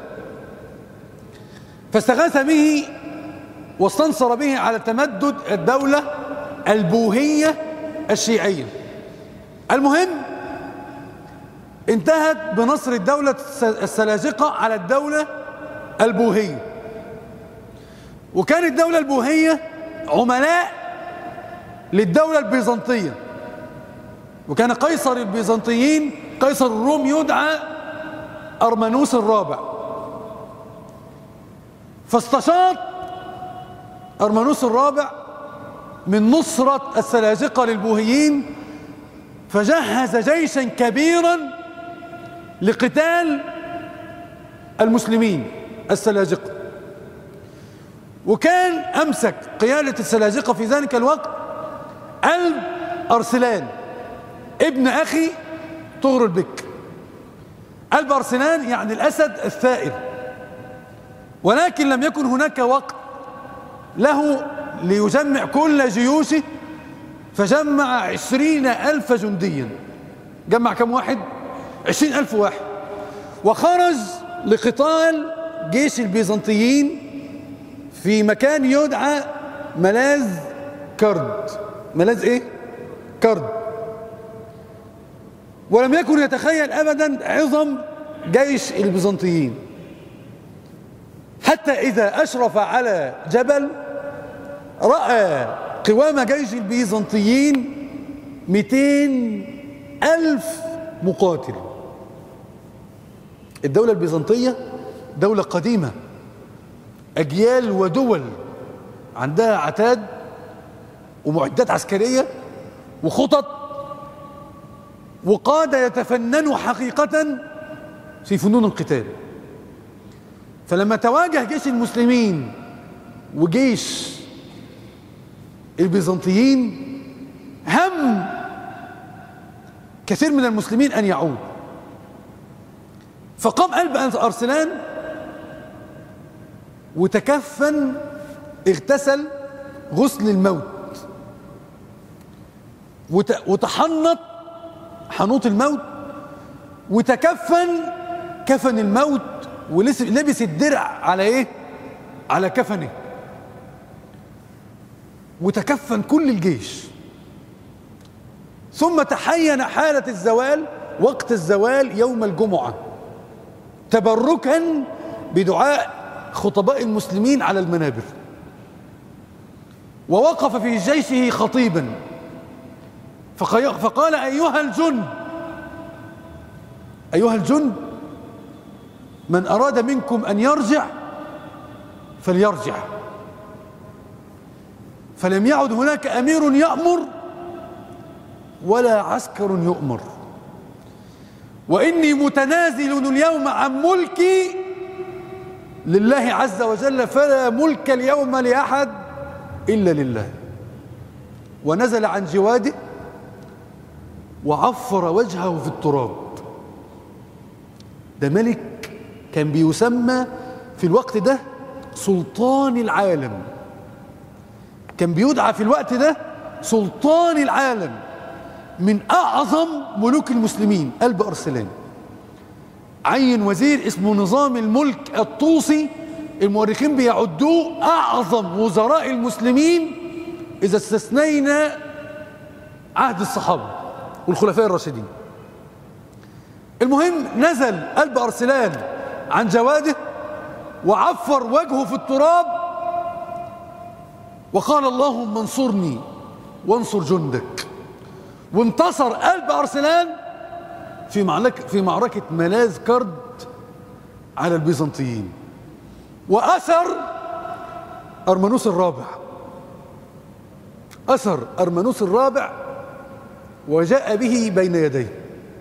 فاستغاث به واستنصر به على تمدد الدولة البوهية الشيعية المهم انتهت بنصر الدولة السلاجقة على الدولة البوهية وكانت الدولة البوهية عملاء للدولة البيزنطية وكان قيصر البيزنطيين قيصر الروم يدعى أرمنوس الرابع فاستشاط أرمنوس الرابع من نصرة السلاجقة للبوهيين فجهز جيشا كبيرا لقتال المسلمين السلاجقة وكان أمسك قيادة السلاجقة في ذلك الوقت قلب أرسلان ابن أخي طغر البك قلب أرسلان يعني الأسد الثائر ولكن لم يكن هناك وقت له ليجمع كل جيوشه فجمع عشرين ألف جنديا جمع كم واحد عشرين ألف واحد وخرج لقتال جيش البيزنطيين في مكان يدعى ملاذ كرد ملاذ ايه كرد ولم يكن يتخيل ابدا عظم جيش البيزنطيين حتى اذا اشرف على جبل راى قوام جيش البيزنطيين 200 ألف مقاتل الدولة البيزنطية دولة قديمة أجيال ودول عندها عتاد ومعدات عسكرية وخطط وقادة يتفننوا حقيقة في فنون القتال فلما تواجه جيش المسلمين وجيش البيزنطيين هم كثير من المسلمين أن يعود فقام قلب أرسلان وتكفن اغتسل غسل الموت وتحنط حنوط الموت وتكفن كفن الموت ولبس الدرع على ايه على كفنه وتكفن كل الجيش ثم تحين حالة الزوال وقت الزوال يوم الجمعة تبركا بدعاء خطباء المسلمين على المنابر ووقف في جيشه خطيبا فقال أيها الجند أيها الجند من أراد منكم أن يرجع فليرجع فلم يعد هناك أمير يأمر ولا عسكر يؤمر وإني متنازل اليوم عن ملكي لله عز وجل فلا ملك اليوم لأحد إلا لله ونزل عن جواده وعفر وجهه في التراب ده ملك كان بيسمى في الوقت ده سلطان العالم كان بيدعى في الوقت ده سلطان العالم من أعظم ملوك المسلمين قلب أرسلان عين وزير اسمه نظام الملك الطوسي المؤرخين بيعدوه أعظم وزراء المسلمين إذا استثنينا عهد الصحابة والخلفاء الراشدين المهم نزل قلب أرسلان عن جواده وعفر وجهه في التراب وقال اللهم انصرني وانصر جندك وانتصر قلب أرسلان في معركة, في معركة ملاذ كرد على البيزنطيين وأثر أرمنوس الرابع أثر أرمنوس الرابع وجاء به بين يديه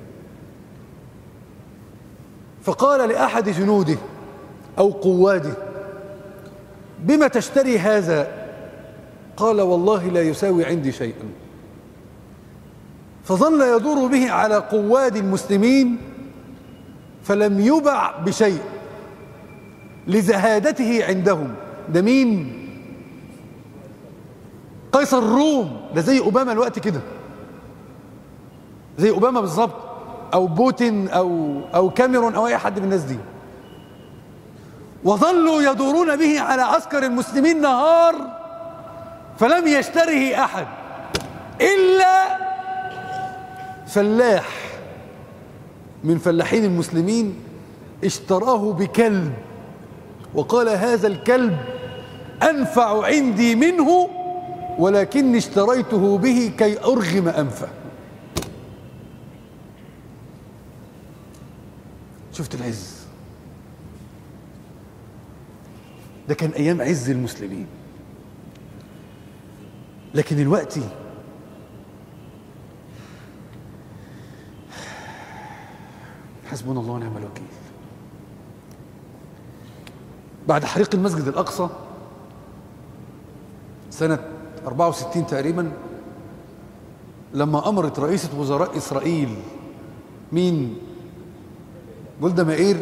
فقال لأحد جنوده أو قواده بما تشتري هذا قال والله لا يساوي عندي شيئا فظل يدور به على قواد المسلمين فلم يبع بشيء لزهادته عندهم ده مين قيصر الروم ده زي أوباما الوقت كده زي أوباما بالظبط أو بوتين أو, أو كاميرون أو أي حد من الناس دي وظلوا يدورون به على عسكر المسلمين نهار فلم يشتره أحد إلا فلاح من فلاحين المسلمين اشتراه بكلب وقال هذا الكلب أنفع عندي منه ولكني اشتريته به كي أرغم أنفه شفت العز ده كان أيام عز المسلمين لكن الوقت حسبنا الله ونعم الوكيل بعد حريق المسجد الأقصى سنة 64 تقريبا لما أمرت رئيسة وزراء إسرائيل مين جولدا مائير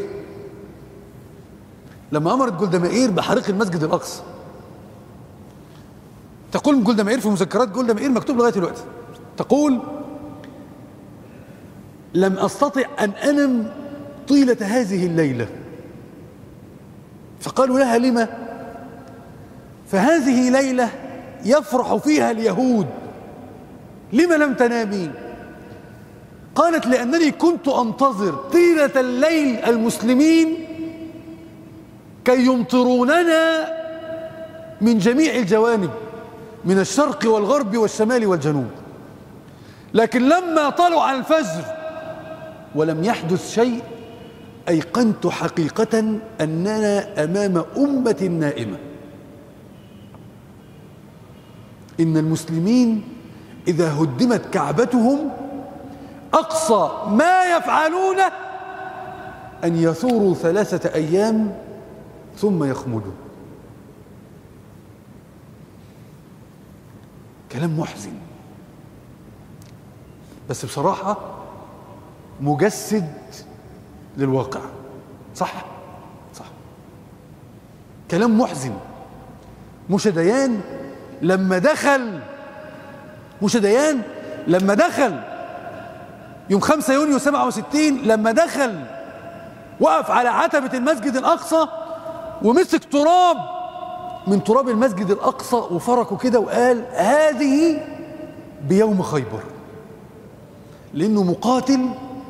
لما أمرت جولدا مائير بحريق المسجد الأقصى تقول جولدا مائير في مذكرات جولدا مائير مكتوب لغاية دلوقتي تقول لم أستطع أن أنم طيلة هذه الليلة فقالوا لها لما فهذه ليلة يفرح فيها اليهود لما لم تنامي قالت لأنني كنت أنتظر طيلة الليل المسلمين كي يمطروننا من جميع الجوانب من الشرق والغرب والشمال والجنوب لكن لما طلع الفجر ولم يحدث شيء أيقنت حقيقة أننا أمام أمة نائمة إن المسلمين إذا هدمت كعبتهم أقصى ما يفعلونه أن يثوروا ثلاثة أيام ثم يخمدوا كلام محزن بس بصراحة مجسد للواقع صح صح كلام محزن موشى ديان لما دخل موشى ديان لما دخل يوم 5 يونيو 67 لما دخل وقف على عتبة المسجد الأقصى ومسك تراب من تراب المسجد الأقصى وفركه كده وقال هذه بيوم خيبر لأنه مقاتل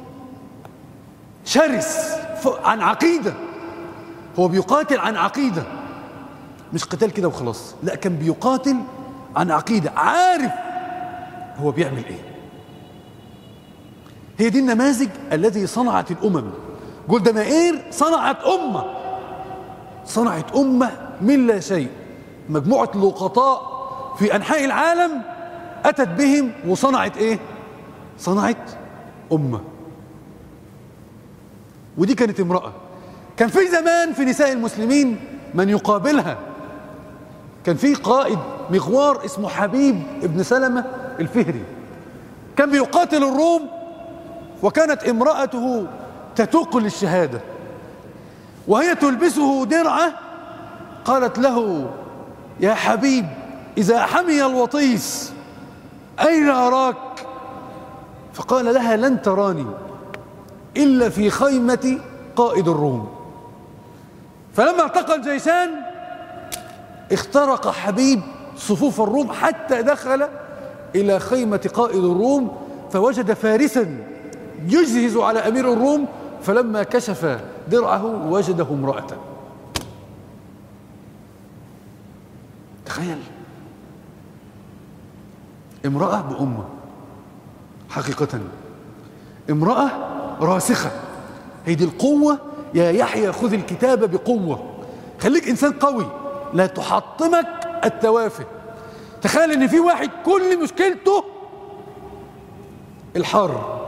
شرس عن عقيدة هو بيقاتل عن عقيدة مش قتال كده وخلاص لا كان بيقاتل عن عقيدة عارف هو بيعمل ايه هي دي النماذج الذي صنعت الأمم جولدا مائير صنعت أمة صنعت أمة من لا شيء مجموعة لقطاء في أنحاء العالم أتت بهم وصنعت إيه صنعت أمة ودي كانت امرأة كان في زمان في نساء المسلمين من يقابلها كان في قائد مغوار اسمه حبيب ابن سلمة الفهري كان بيقاتل الروم وكانت امرأته تتوق للشهادة وهي تلبسه درعة قالت له يا حبيب إذا حمي الوطيس أين أراك فقال لها لن تراني إلا في خيمة قائد الروم فلما التقى الجيشان اخترق حبيب صفوف الروم حتى دخل إلى خيمة قائد الروم فوجد فارسا يجهز على أمير الروم فلما كشف درعه وجده امرأة تخيل امرأة بأمة حقيقة امرأة راسخة هي دي القوة يا يحيى خذ الكتاب بقوة خليك إنسان قوي لا تحطمك التوافه تخيل ان في واحد كل مشكلته الحر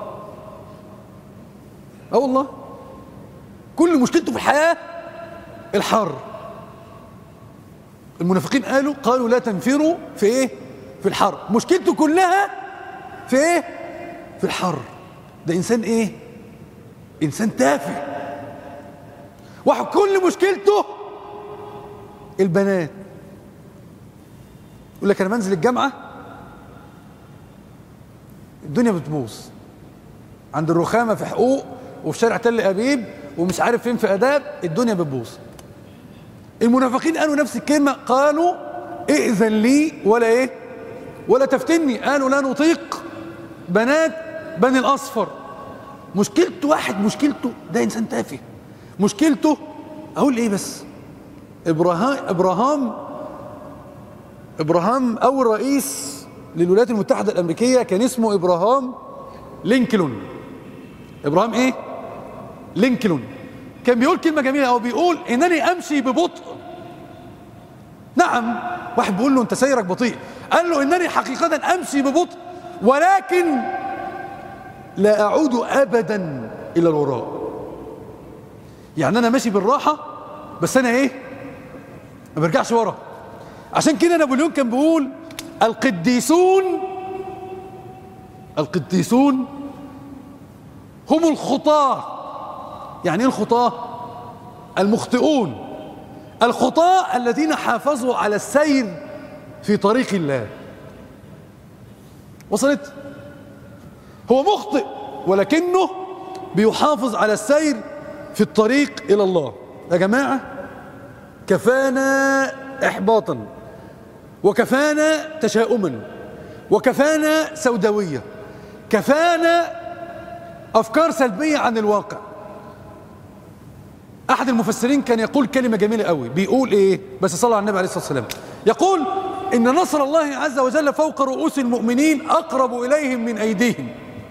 اه والله كل مشكلته في الحياة الحر المنافقين قالوا قالوا لا تنفروا في ايه في الحر مشكلته كلها في ايه في الحر ده انسان ايه انسان تافه واحد كل مشكلته البنات يقول لك انا بنزل الجامعه الدنيا بتبوظ عند الرخامة في حقوق وفي شارع تل أبيب ومش عارف فين في أداب الدنيا بتبوظ المنافقين قالوا نفس الكلمة قالوا ائذن لي ولا ايه ولا تفتني قالوا لا نطيق بنات بني الأصفر مشكلته واحد مشكلته ده إنسان تافه مشكلته أقول إيه بس إبراهام إبراهام إبراهام أول رئيس للولايات المتحدة الأمريكية كان اسمه إبراهام لينكلون إبراهام إيه؟ لينكلون كان بيقول كلمة جميلة أو بيقول إنني أمشي ببطء نعم واحد بيقول له أنت سيرك بطيء قال له إنني حقيقة أمشي ببطء ولكن لا أعود أبدا إلى الوراء يعني أنا ماشي بالراحة بس أنا إيه ما برجعش ورا عشان كده نابليون كان بيقول القديسون القديسون هم الخطاة يعني ايه الخطاة المخطئون الخطاة الذين حافظوا على السير في طريق الله وصلت هو مخطئ ولكنه بيحافظ على السير في الطريق إلى الله يا جماعة كفانا إحباطا وكفانا تشاؤما وكفانا سوداوية كفانا أفكار سلبية عن الواقع أحد المفسرين كان يقول كلمة جميلة قوي بيقول إيه بس صلى على النبي عليه الصلاة والسلام يقول إن نصر الله عز وجل فوق رؤوس المؤمنين أقرب إليهم من أيديهم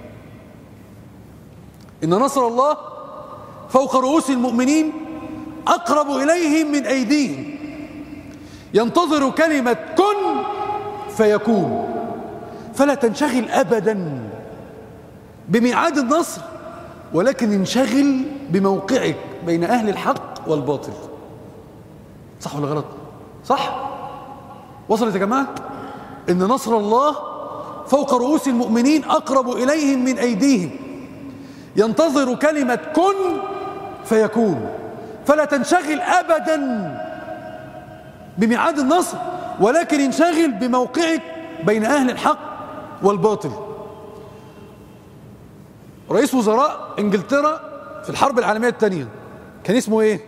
إن نصر الله فوق رؤوس المؤمنين أقرب إليهم من أيديهم ينتظر كلمة كن فيكون فلا تنشغل أبدا بميعاد النصر ولكن انشغل بموقعك بين أهل الحق والباطل صح ولا غلط صح وصلت يا جماعة إن نصر الله فوق رؤوس المؤمنين أقرب إليهم من أيديهم ينتظر كلمة كن فيكون فلا تنشغل أبدا بميعاد النصر ولكن انشغل بموقعك بين أهل الحق والباطل رئيس وزراء انجلترا في الحرب العالمية الثانية كان اسمه ايه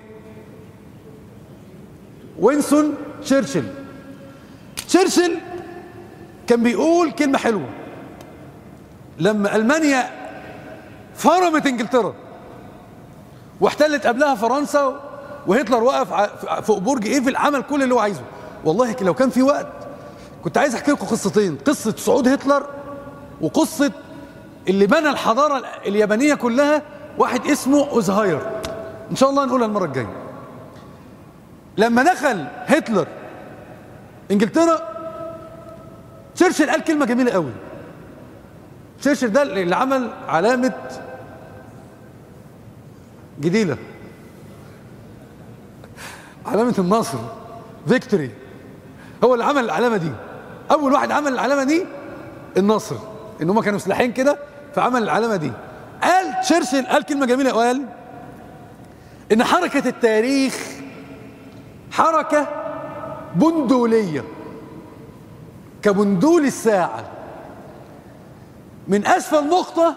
وينسون تشرشل تشرشل كان بيقول كلمة حلوة لما ألمانيا فرمت انجلترا واحتلت قبلها فرنسا وهتلر وقف فوق برج ايفل عمل كل اللي هو عايزه والله لو كان في وقت كنت عايز احكي لكم قصتين قصة صعود هتلر وقصة اللي بنى الحضارة اليابانية كلها واحد اسمه اوزهاير ان شاء الله نقولها المرة الجاية لما دخل هتلر انجلترا تشرشل قال كلمة جميلة قوي تشرشل ده اللي عمل علامة جديدة علامة النصر فيكتوري هو اللي عمل العلامة دي أول واحد عمل العلامة دي النصر إن هم كانوا سلاحين كده فعمل العلامة دي قال تشرشل قال كلمة جميلة وقال إن حركة التاريخ حركة بندولية كبندول الساعة من أسفل نقطة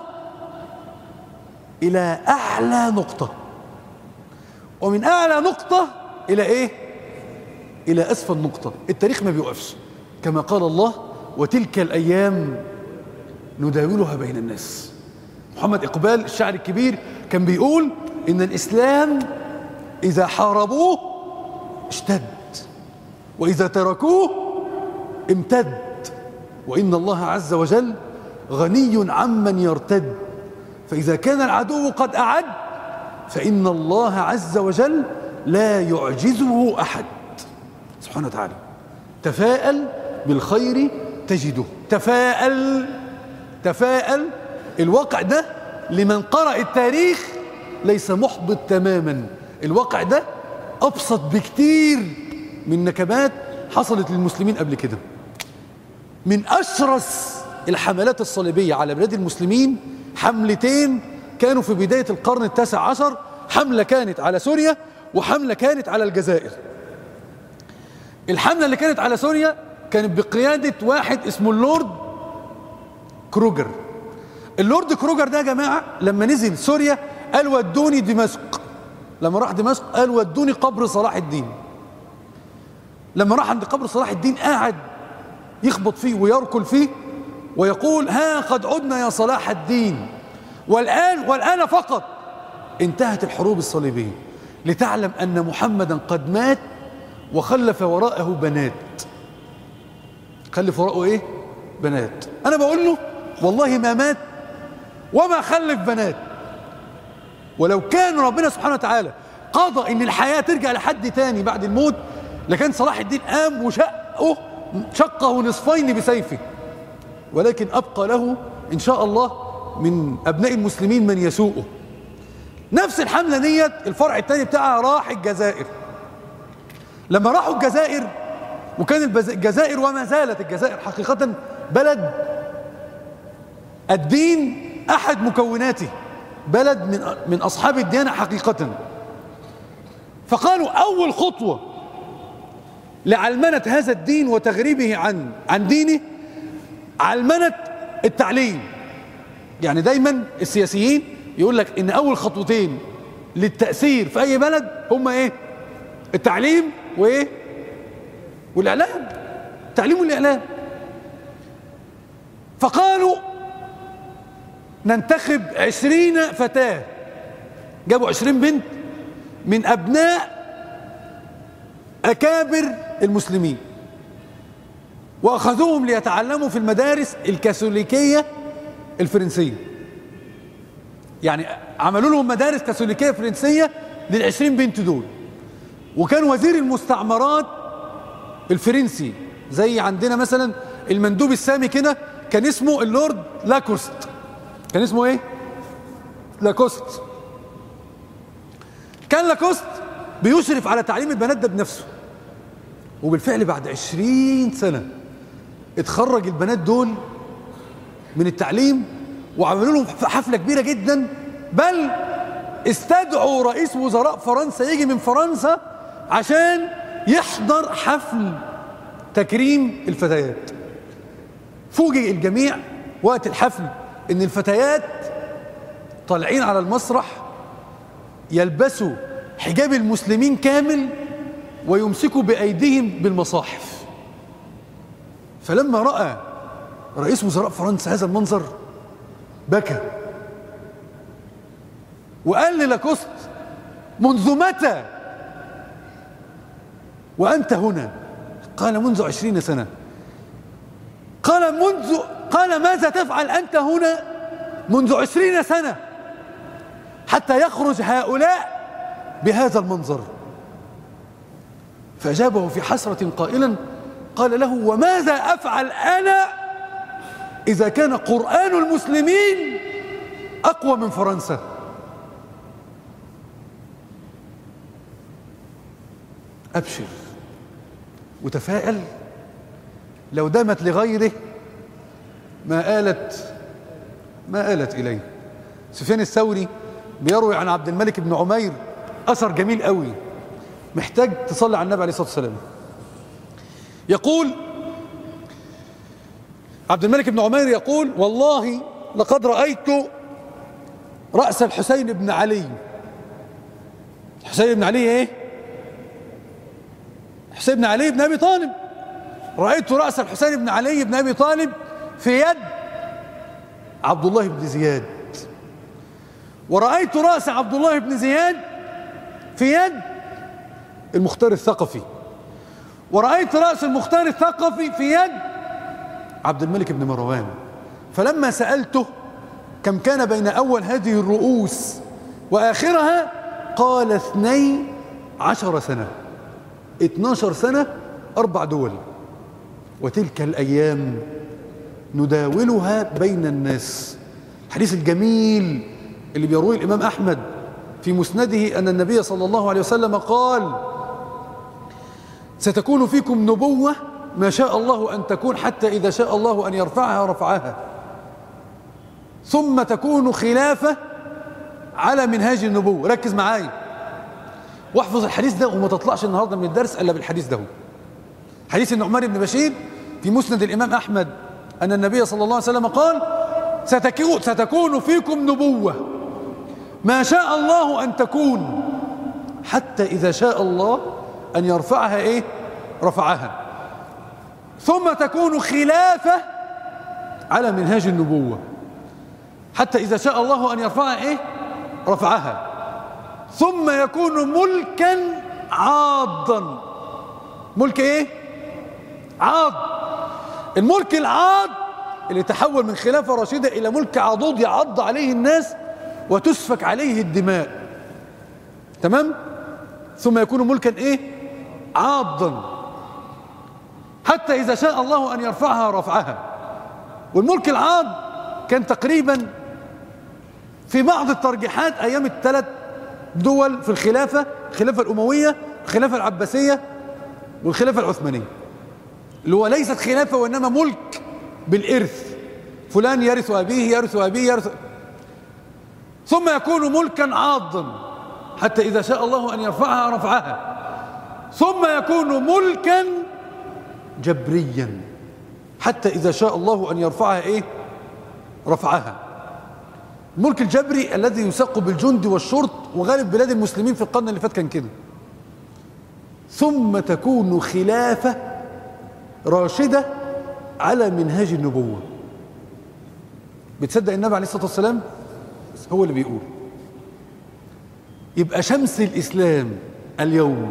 إلى أعلى نقطة ومن أعلى نقطة إلى إيه؟ إلى أسفل نقطة التاريخ ما بيوقفش كما قال الله وتلك الأيام نداولها بين الناس محمد إقبال الشاعر الكبير كان بيقول إن الإسلام إذا حاربوه اشتد وإذا تركوه امتد وإن الله عز وجل غني عمن يرتد فإذا كان العدو قد أعد فإن الله عز وجل لا يعجزه أحد سبحانه وتعالى تفاءل بالخير تجده تفاءل تفاءل الواقع ده لمن قرأ التاريخ ليس محبط تماما الواقع ده أبسط بكتير من نكبات حصلت للمسلمين قبل كده من أشرس الحملات الصليبية على بلاد المسلمين حملتين كانوا في بداية القرن التاسع عشر حملة كانت على سوريا وحملة كانت على الجزائر الحملة اللي كانت على سوريا كانت بقيادة واحد اسمه اللورد كروجر اللورد كروجر ده يا جماعة لما نزل سوريا قال ودوني دمشق لما راح دمشق قال ودوني قبر صلاح الدين لما راح عند قبر صلاح الدين قاعد يخبط فيه ويركل فيه ويقول ها قد عدنا يا صلاح الدين والآن والآن فقط انتهت الحروب الصليبية لتعلم أن محمدا قد مات وخلف وراءه بنات خلف وراءه ايه بنات انا بقول له والله ما مات وما خلف بنات ولو كان ربنا سبحانه وتعالى قضى ان الحياة ترجع لحد تاني بعد الموت لكان صلاح الدين قام وشقه شقه نصفين بسيفه ولكن أبقى له إن شاء الله من أبناء المسلمين من يسوءه نفس الحملة ديت الفرع الثاني بتاعها راح الجزائر لما راحوا الجزائر وكان الجزائر وما زالت الجزائر حقيقة بلد الدين أحد مكوناته بلد من من أصحاب الديانة حقيقة فقالوا أول خطوة لعلمنة هذا الدين وتغريبه عن عن دينه علمنة التعليم يعني دايما السياسيين يقول لك ان اول خطوتين للتأثير في اي بلد هما ايه التعليم وايه والاعلام التعليم والاعلام فقالوا ننتخب عشرين فتاة جابوا عشرين بنت من ابناء اكابر المسلمين واخذوهم ليتعلموا في المدارس الكاثوليكيه الفرنسيه يعني عملوا لهم مدارس كاثوليكيه فرنسيه للعشرين بنت دول وكان وزير المستعمرات الفرنسي زي عندنا مثلا المندوب السامي كده كان اسمه اللورد لاكوست كان اسمه ايه لاكوست كان لاكوست بيشرف على تعليم البنات ده بنفسه وبالفعل بعد عشرين سنة اتخرج البنات دول من التعليم وعملوا لهم حفلة كبيرة جدا بل استدعوا رئيس وزراء فرنسا يجي من فرنسا عشان يحضر حفل تكريم الفتيات فوجئ الجميع وقت الحفل ان الفتيات طالعين على المسرح يلبسوا حجاب المسلمين كامل ويمسكوا بأيديهم بالمصاحف فلما رأى رئيس وزراء فرنسا هذا المنظر بكى وقال للاكوست منذ متى وأنت هنا قال منذ عشرين سنة قال منذ قال ماذا تفعل أنت هنا منذ عشرين سنة حتى يخرج هؤلاء بهذا المنظر فأجابه في حسرة قائلا قال له وماذا أفعل أنا إذا كان قرآن المسلمين أقوى من فرنسا أبشر وتفائل لو دامت لغيره ما آلت ما آلت إليه سفيان الثوري بيروي عن عبد الملك بن عمير أثر جميل قوي محتاج تصلي على النبي عليه الصلاة والسلام يقول عبد الملك بن عمير يقول والله لقد رأيت رأس الحسين بن علي الحسين بن علي ايه حسين بن علي بن أبي طالب رأيت رأس الحسين بن علي بن أبي طالب في يد عبد الله بن زياد ورأيت رأس عبد الله بن زياد في يد المختار الثقفي ورأيت رأس المختار الثقفي في يد عبد الملك بن مروان فلما سألته كم كان بين أول هذه الرؤوس وآخرها قال اثني عشر سنة اتناشر سنة أربع دول وتلك الأيام نداولها بين الناس الحديث الجميل اللي بيرويه الإمام أحمد في مسنده أن النبي صلى الله عليه وسلم قال ستكون فيكم نبوة ما شاء الله أن تكون حتى إذا شاء الله أن يرفعها رفعها ثم تكون خلافة على منهاج النبوة ركز معايا واحفظ الحديث ده وما تطلعش النهاردة من الدرس إلا بالحديث ده حديث النعمان بن بشير في مسند الإمام أحمد أن النبي صلى الله عليه وسلم قال ستكون, ستكون فيكم نبوة ما شاء الله أن تكون حتى إذا شاء الله أن يرفعها إيه رفعها ثم تكون خلافة على منهاج النبوة حتى إذا شاء الله أن يرفعها إيه رفعها ثم يكون ملكا عاضا ملك إيه عاض الملك العاض اللي تحول من خلافة رشيدة إلى ملك عضوض يعض عليه الناس وتسفك عليه الدماء تمام ثم يكون ملكا إيه عاضا حتى إذا شاء الله أن يرفعها رفعها والملك العاض كان تقريبا في بعض الترجيحات أيام الثلاث دول في الخلافة الخلافة الأموية الخلافة العباسية والخلافة العثمانية اللي هو ليست خلافة وإنما ملك بالإرث فلان يرث أبيه يرث أبيه يرث ثم يكون ملكا عاضا حتى إذا شاء الله أن يرفعها رفعها ثم يكون ملكا جبريا حتى إذا شاء الله أن يرفعها إيه رفعها الملك الجبري الذي يسق بالجند والشرط وغالب بلاد المسلمين في القرن اللي فات كان كده ثم تكون خلافة راشدة على منهاج النبوة بتصدق النبي عليه الصلاة والسلام هو اللي بيقول يبقى شمس الإسلام اليوم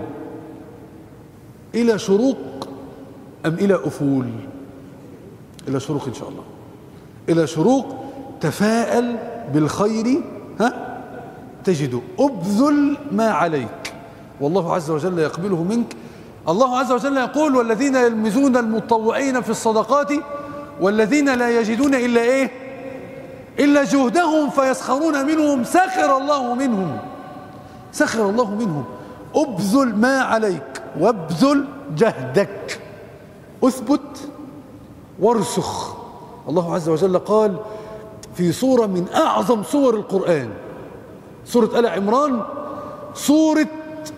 إلى شروق أم إلى أفول إلى شروق إن شاء الله إلى شروق تفاءل بالخير ها تجد أبذل ما عليك والله عز وجل يقبله منك الله عز وجل يقول والذين يلمزون المتطوعين في الصدقات والذين لا يجدون إلا إيه إلا جهدهم فيسخرون منهم سخر الله منهم سخر الله منهم أبذل ما عليك وابذل جهدك أثبت وارسخ الله عز وجل قال في سورة من أعظم سور القرآن سورة آل عمران سورة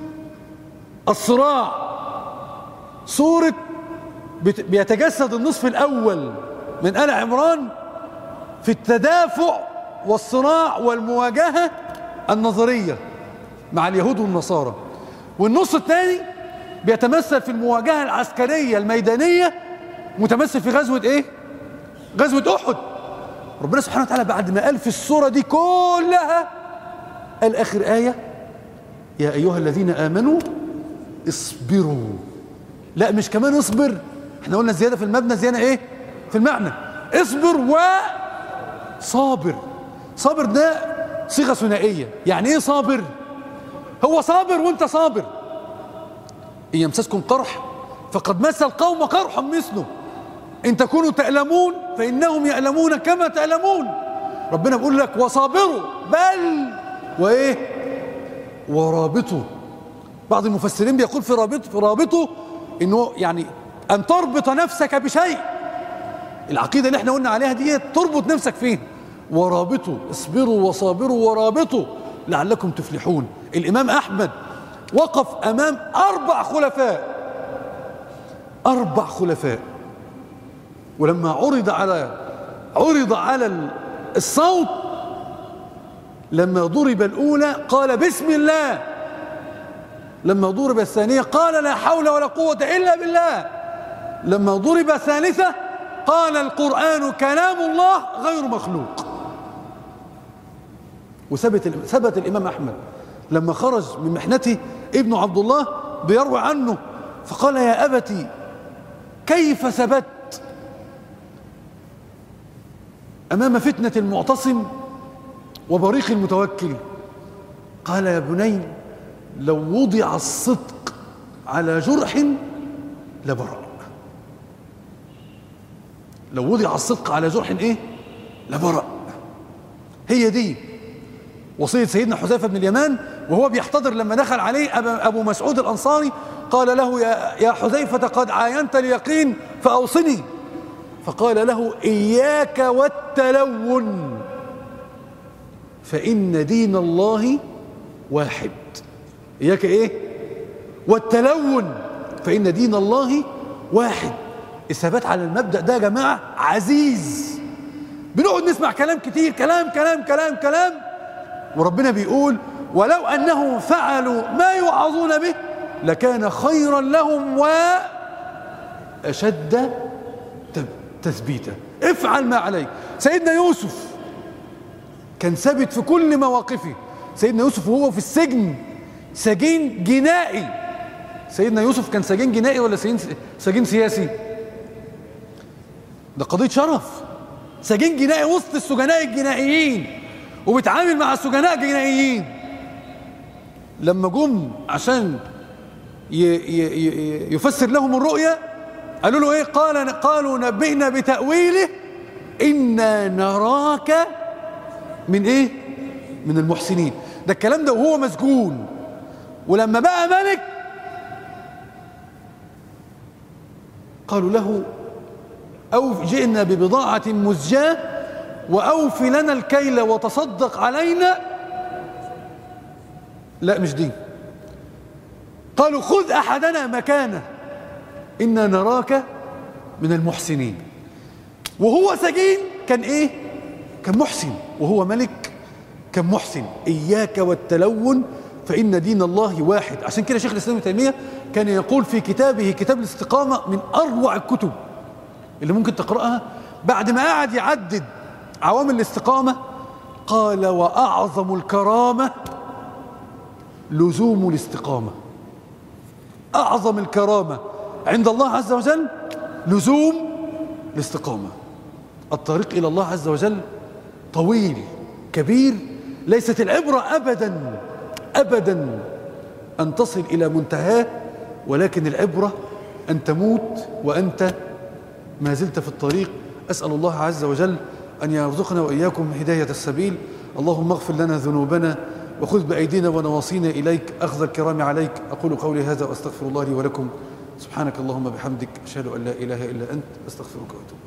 الصراع سورة بيتجسد النصف الأول من آل عمران في التدافع والصراع والمواجهة النظرية مع اليهود والنصارى والنص الثاني بيتمثل في المواجهة العسكرية الميدانية متمثل في غزوة ايه غزوة احد ربنا سبحانه وتعالى بعد ما قال في السورة دي كلها قال اخر آية يا ايها الذين امنوا اصبروا لا مش كمان اصبر احنا قلنا زيادة في المبنى زيادة ايه في المعنى اصبر و صابر صابر ده صيغة ثنائية يعني ايه صابر هو صابر وانت صابر إن يمسسكم قرح فقد مس القوم قرح مثله إن تكونوا تألمون فإنهم يألمون كما تألمون ربنا بيقول لك وصابروا بل وإيه ورابطوا بعض المفسرين بيقول في رابط في رابطه إنه يعني أن تربط نفسك بشيء العقيدة اللي احنا قلنا عليها دي تربط نفسك فيه ورابطوا اصبروا وصابروا ورابطوا لعلكم تفلحون الإمام أحمد وقف أمام أربع خلفاء أربع خلفاء ولما عرض على عرض على الصوت لما ضرب الأولى قال بسم الله لما ضرب الثانية قال لا حول ولا قوة إلا بالله لما ضرب الثالثة قال القرآن كلام الله غير مخلوق وثبت ثبت الإمام أحمد لما خرج من محنته ابن عبد الله بيروي عنه فقال يا أبتي كيف ثبت أمام فتنة المعتصم وبريق المتوكل قال يا بني لو وضع الصدق على جرح لبرأ لو وضع الصدق على جرح ايه لبرأ هي دي وصية سيدنا حذيفة بن اليمان وهو بيحتضر لما دخل عليه أبو مسعود الأنصاري قال له يا, يا حذيفة قد عاينت اليقين فأوصني فقال له إياك والتلون فإن دين الله واحد إياك إيه والتلون فإن دين الله واحد الثبات على المبدأ ده يا جماعة عزيز بنقعد نسمع كلام كتير كلام كلام كلام كلام وربنا بيقول ولو أنهم فعلوا ما يوعظون به لكان خيرا لهم وأشد تثبيتا افعل ما عليك سيدنا يوسف كان ثابت في كل مواقفه سيدنا يوسف وهو في السجن سجين جنائي سيدنا يوسف كان سجين جنائي ولا سجين سجين سياسي ده قضية شرف سجين جنائي وسط السجناء الجنائيين وبيتعامل مع السجناء الجنائيين لما جم عشان يفسر لهم الرؤيا قالوا له ايه قال قالوا نبئنا بتأويله إنا نراك من ايه من المحسنين ده الكلام ده وهو مسجون ولما بقى ملك قالوا له أو جئنا ببضاعة مزجاة وأوف لنا الكيل وتصدق علينا لا مش دي قالوا خذ أحدنا مكانه إنا نراك من المحسنين وهو سجين كان إيه كان محسن وهو ملك كان محسن إياك والتلون فإن دين الله واحد عشان كده شيخ الإسلام ابن تيمية كان يقول في كتابه كتاب الاستقامة من أروع الكتب اللي ممكن تقرأها بعد ما قعد يعدد عوامل الاستقامة قال وأعظم الكرامة لزوم الاستقامة أعظم الكرامة عند الله عز وجل لزوم الاستقامة الطريق إلى الله عز وجل طويل كبير ليست العبرة أبدا أبدا أن تصل إلى منتهاه ولكن العبرة أن تموت وأنت ما زلت في الطريق أسأل الله عز وجل أن يرزقنا وإياكم هداية السبيل اللهم اغفر لنا ذنوبنا وخذ بأيدينا ونواصينا إليك أخذ الكرام عليك أقول قولي هذا وأستغفر الله لي ولكم سبحانك اللهم بحمدك أشهد أن لا إله إلا أنت أستغفرك وأتوب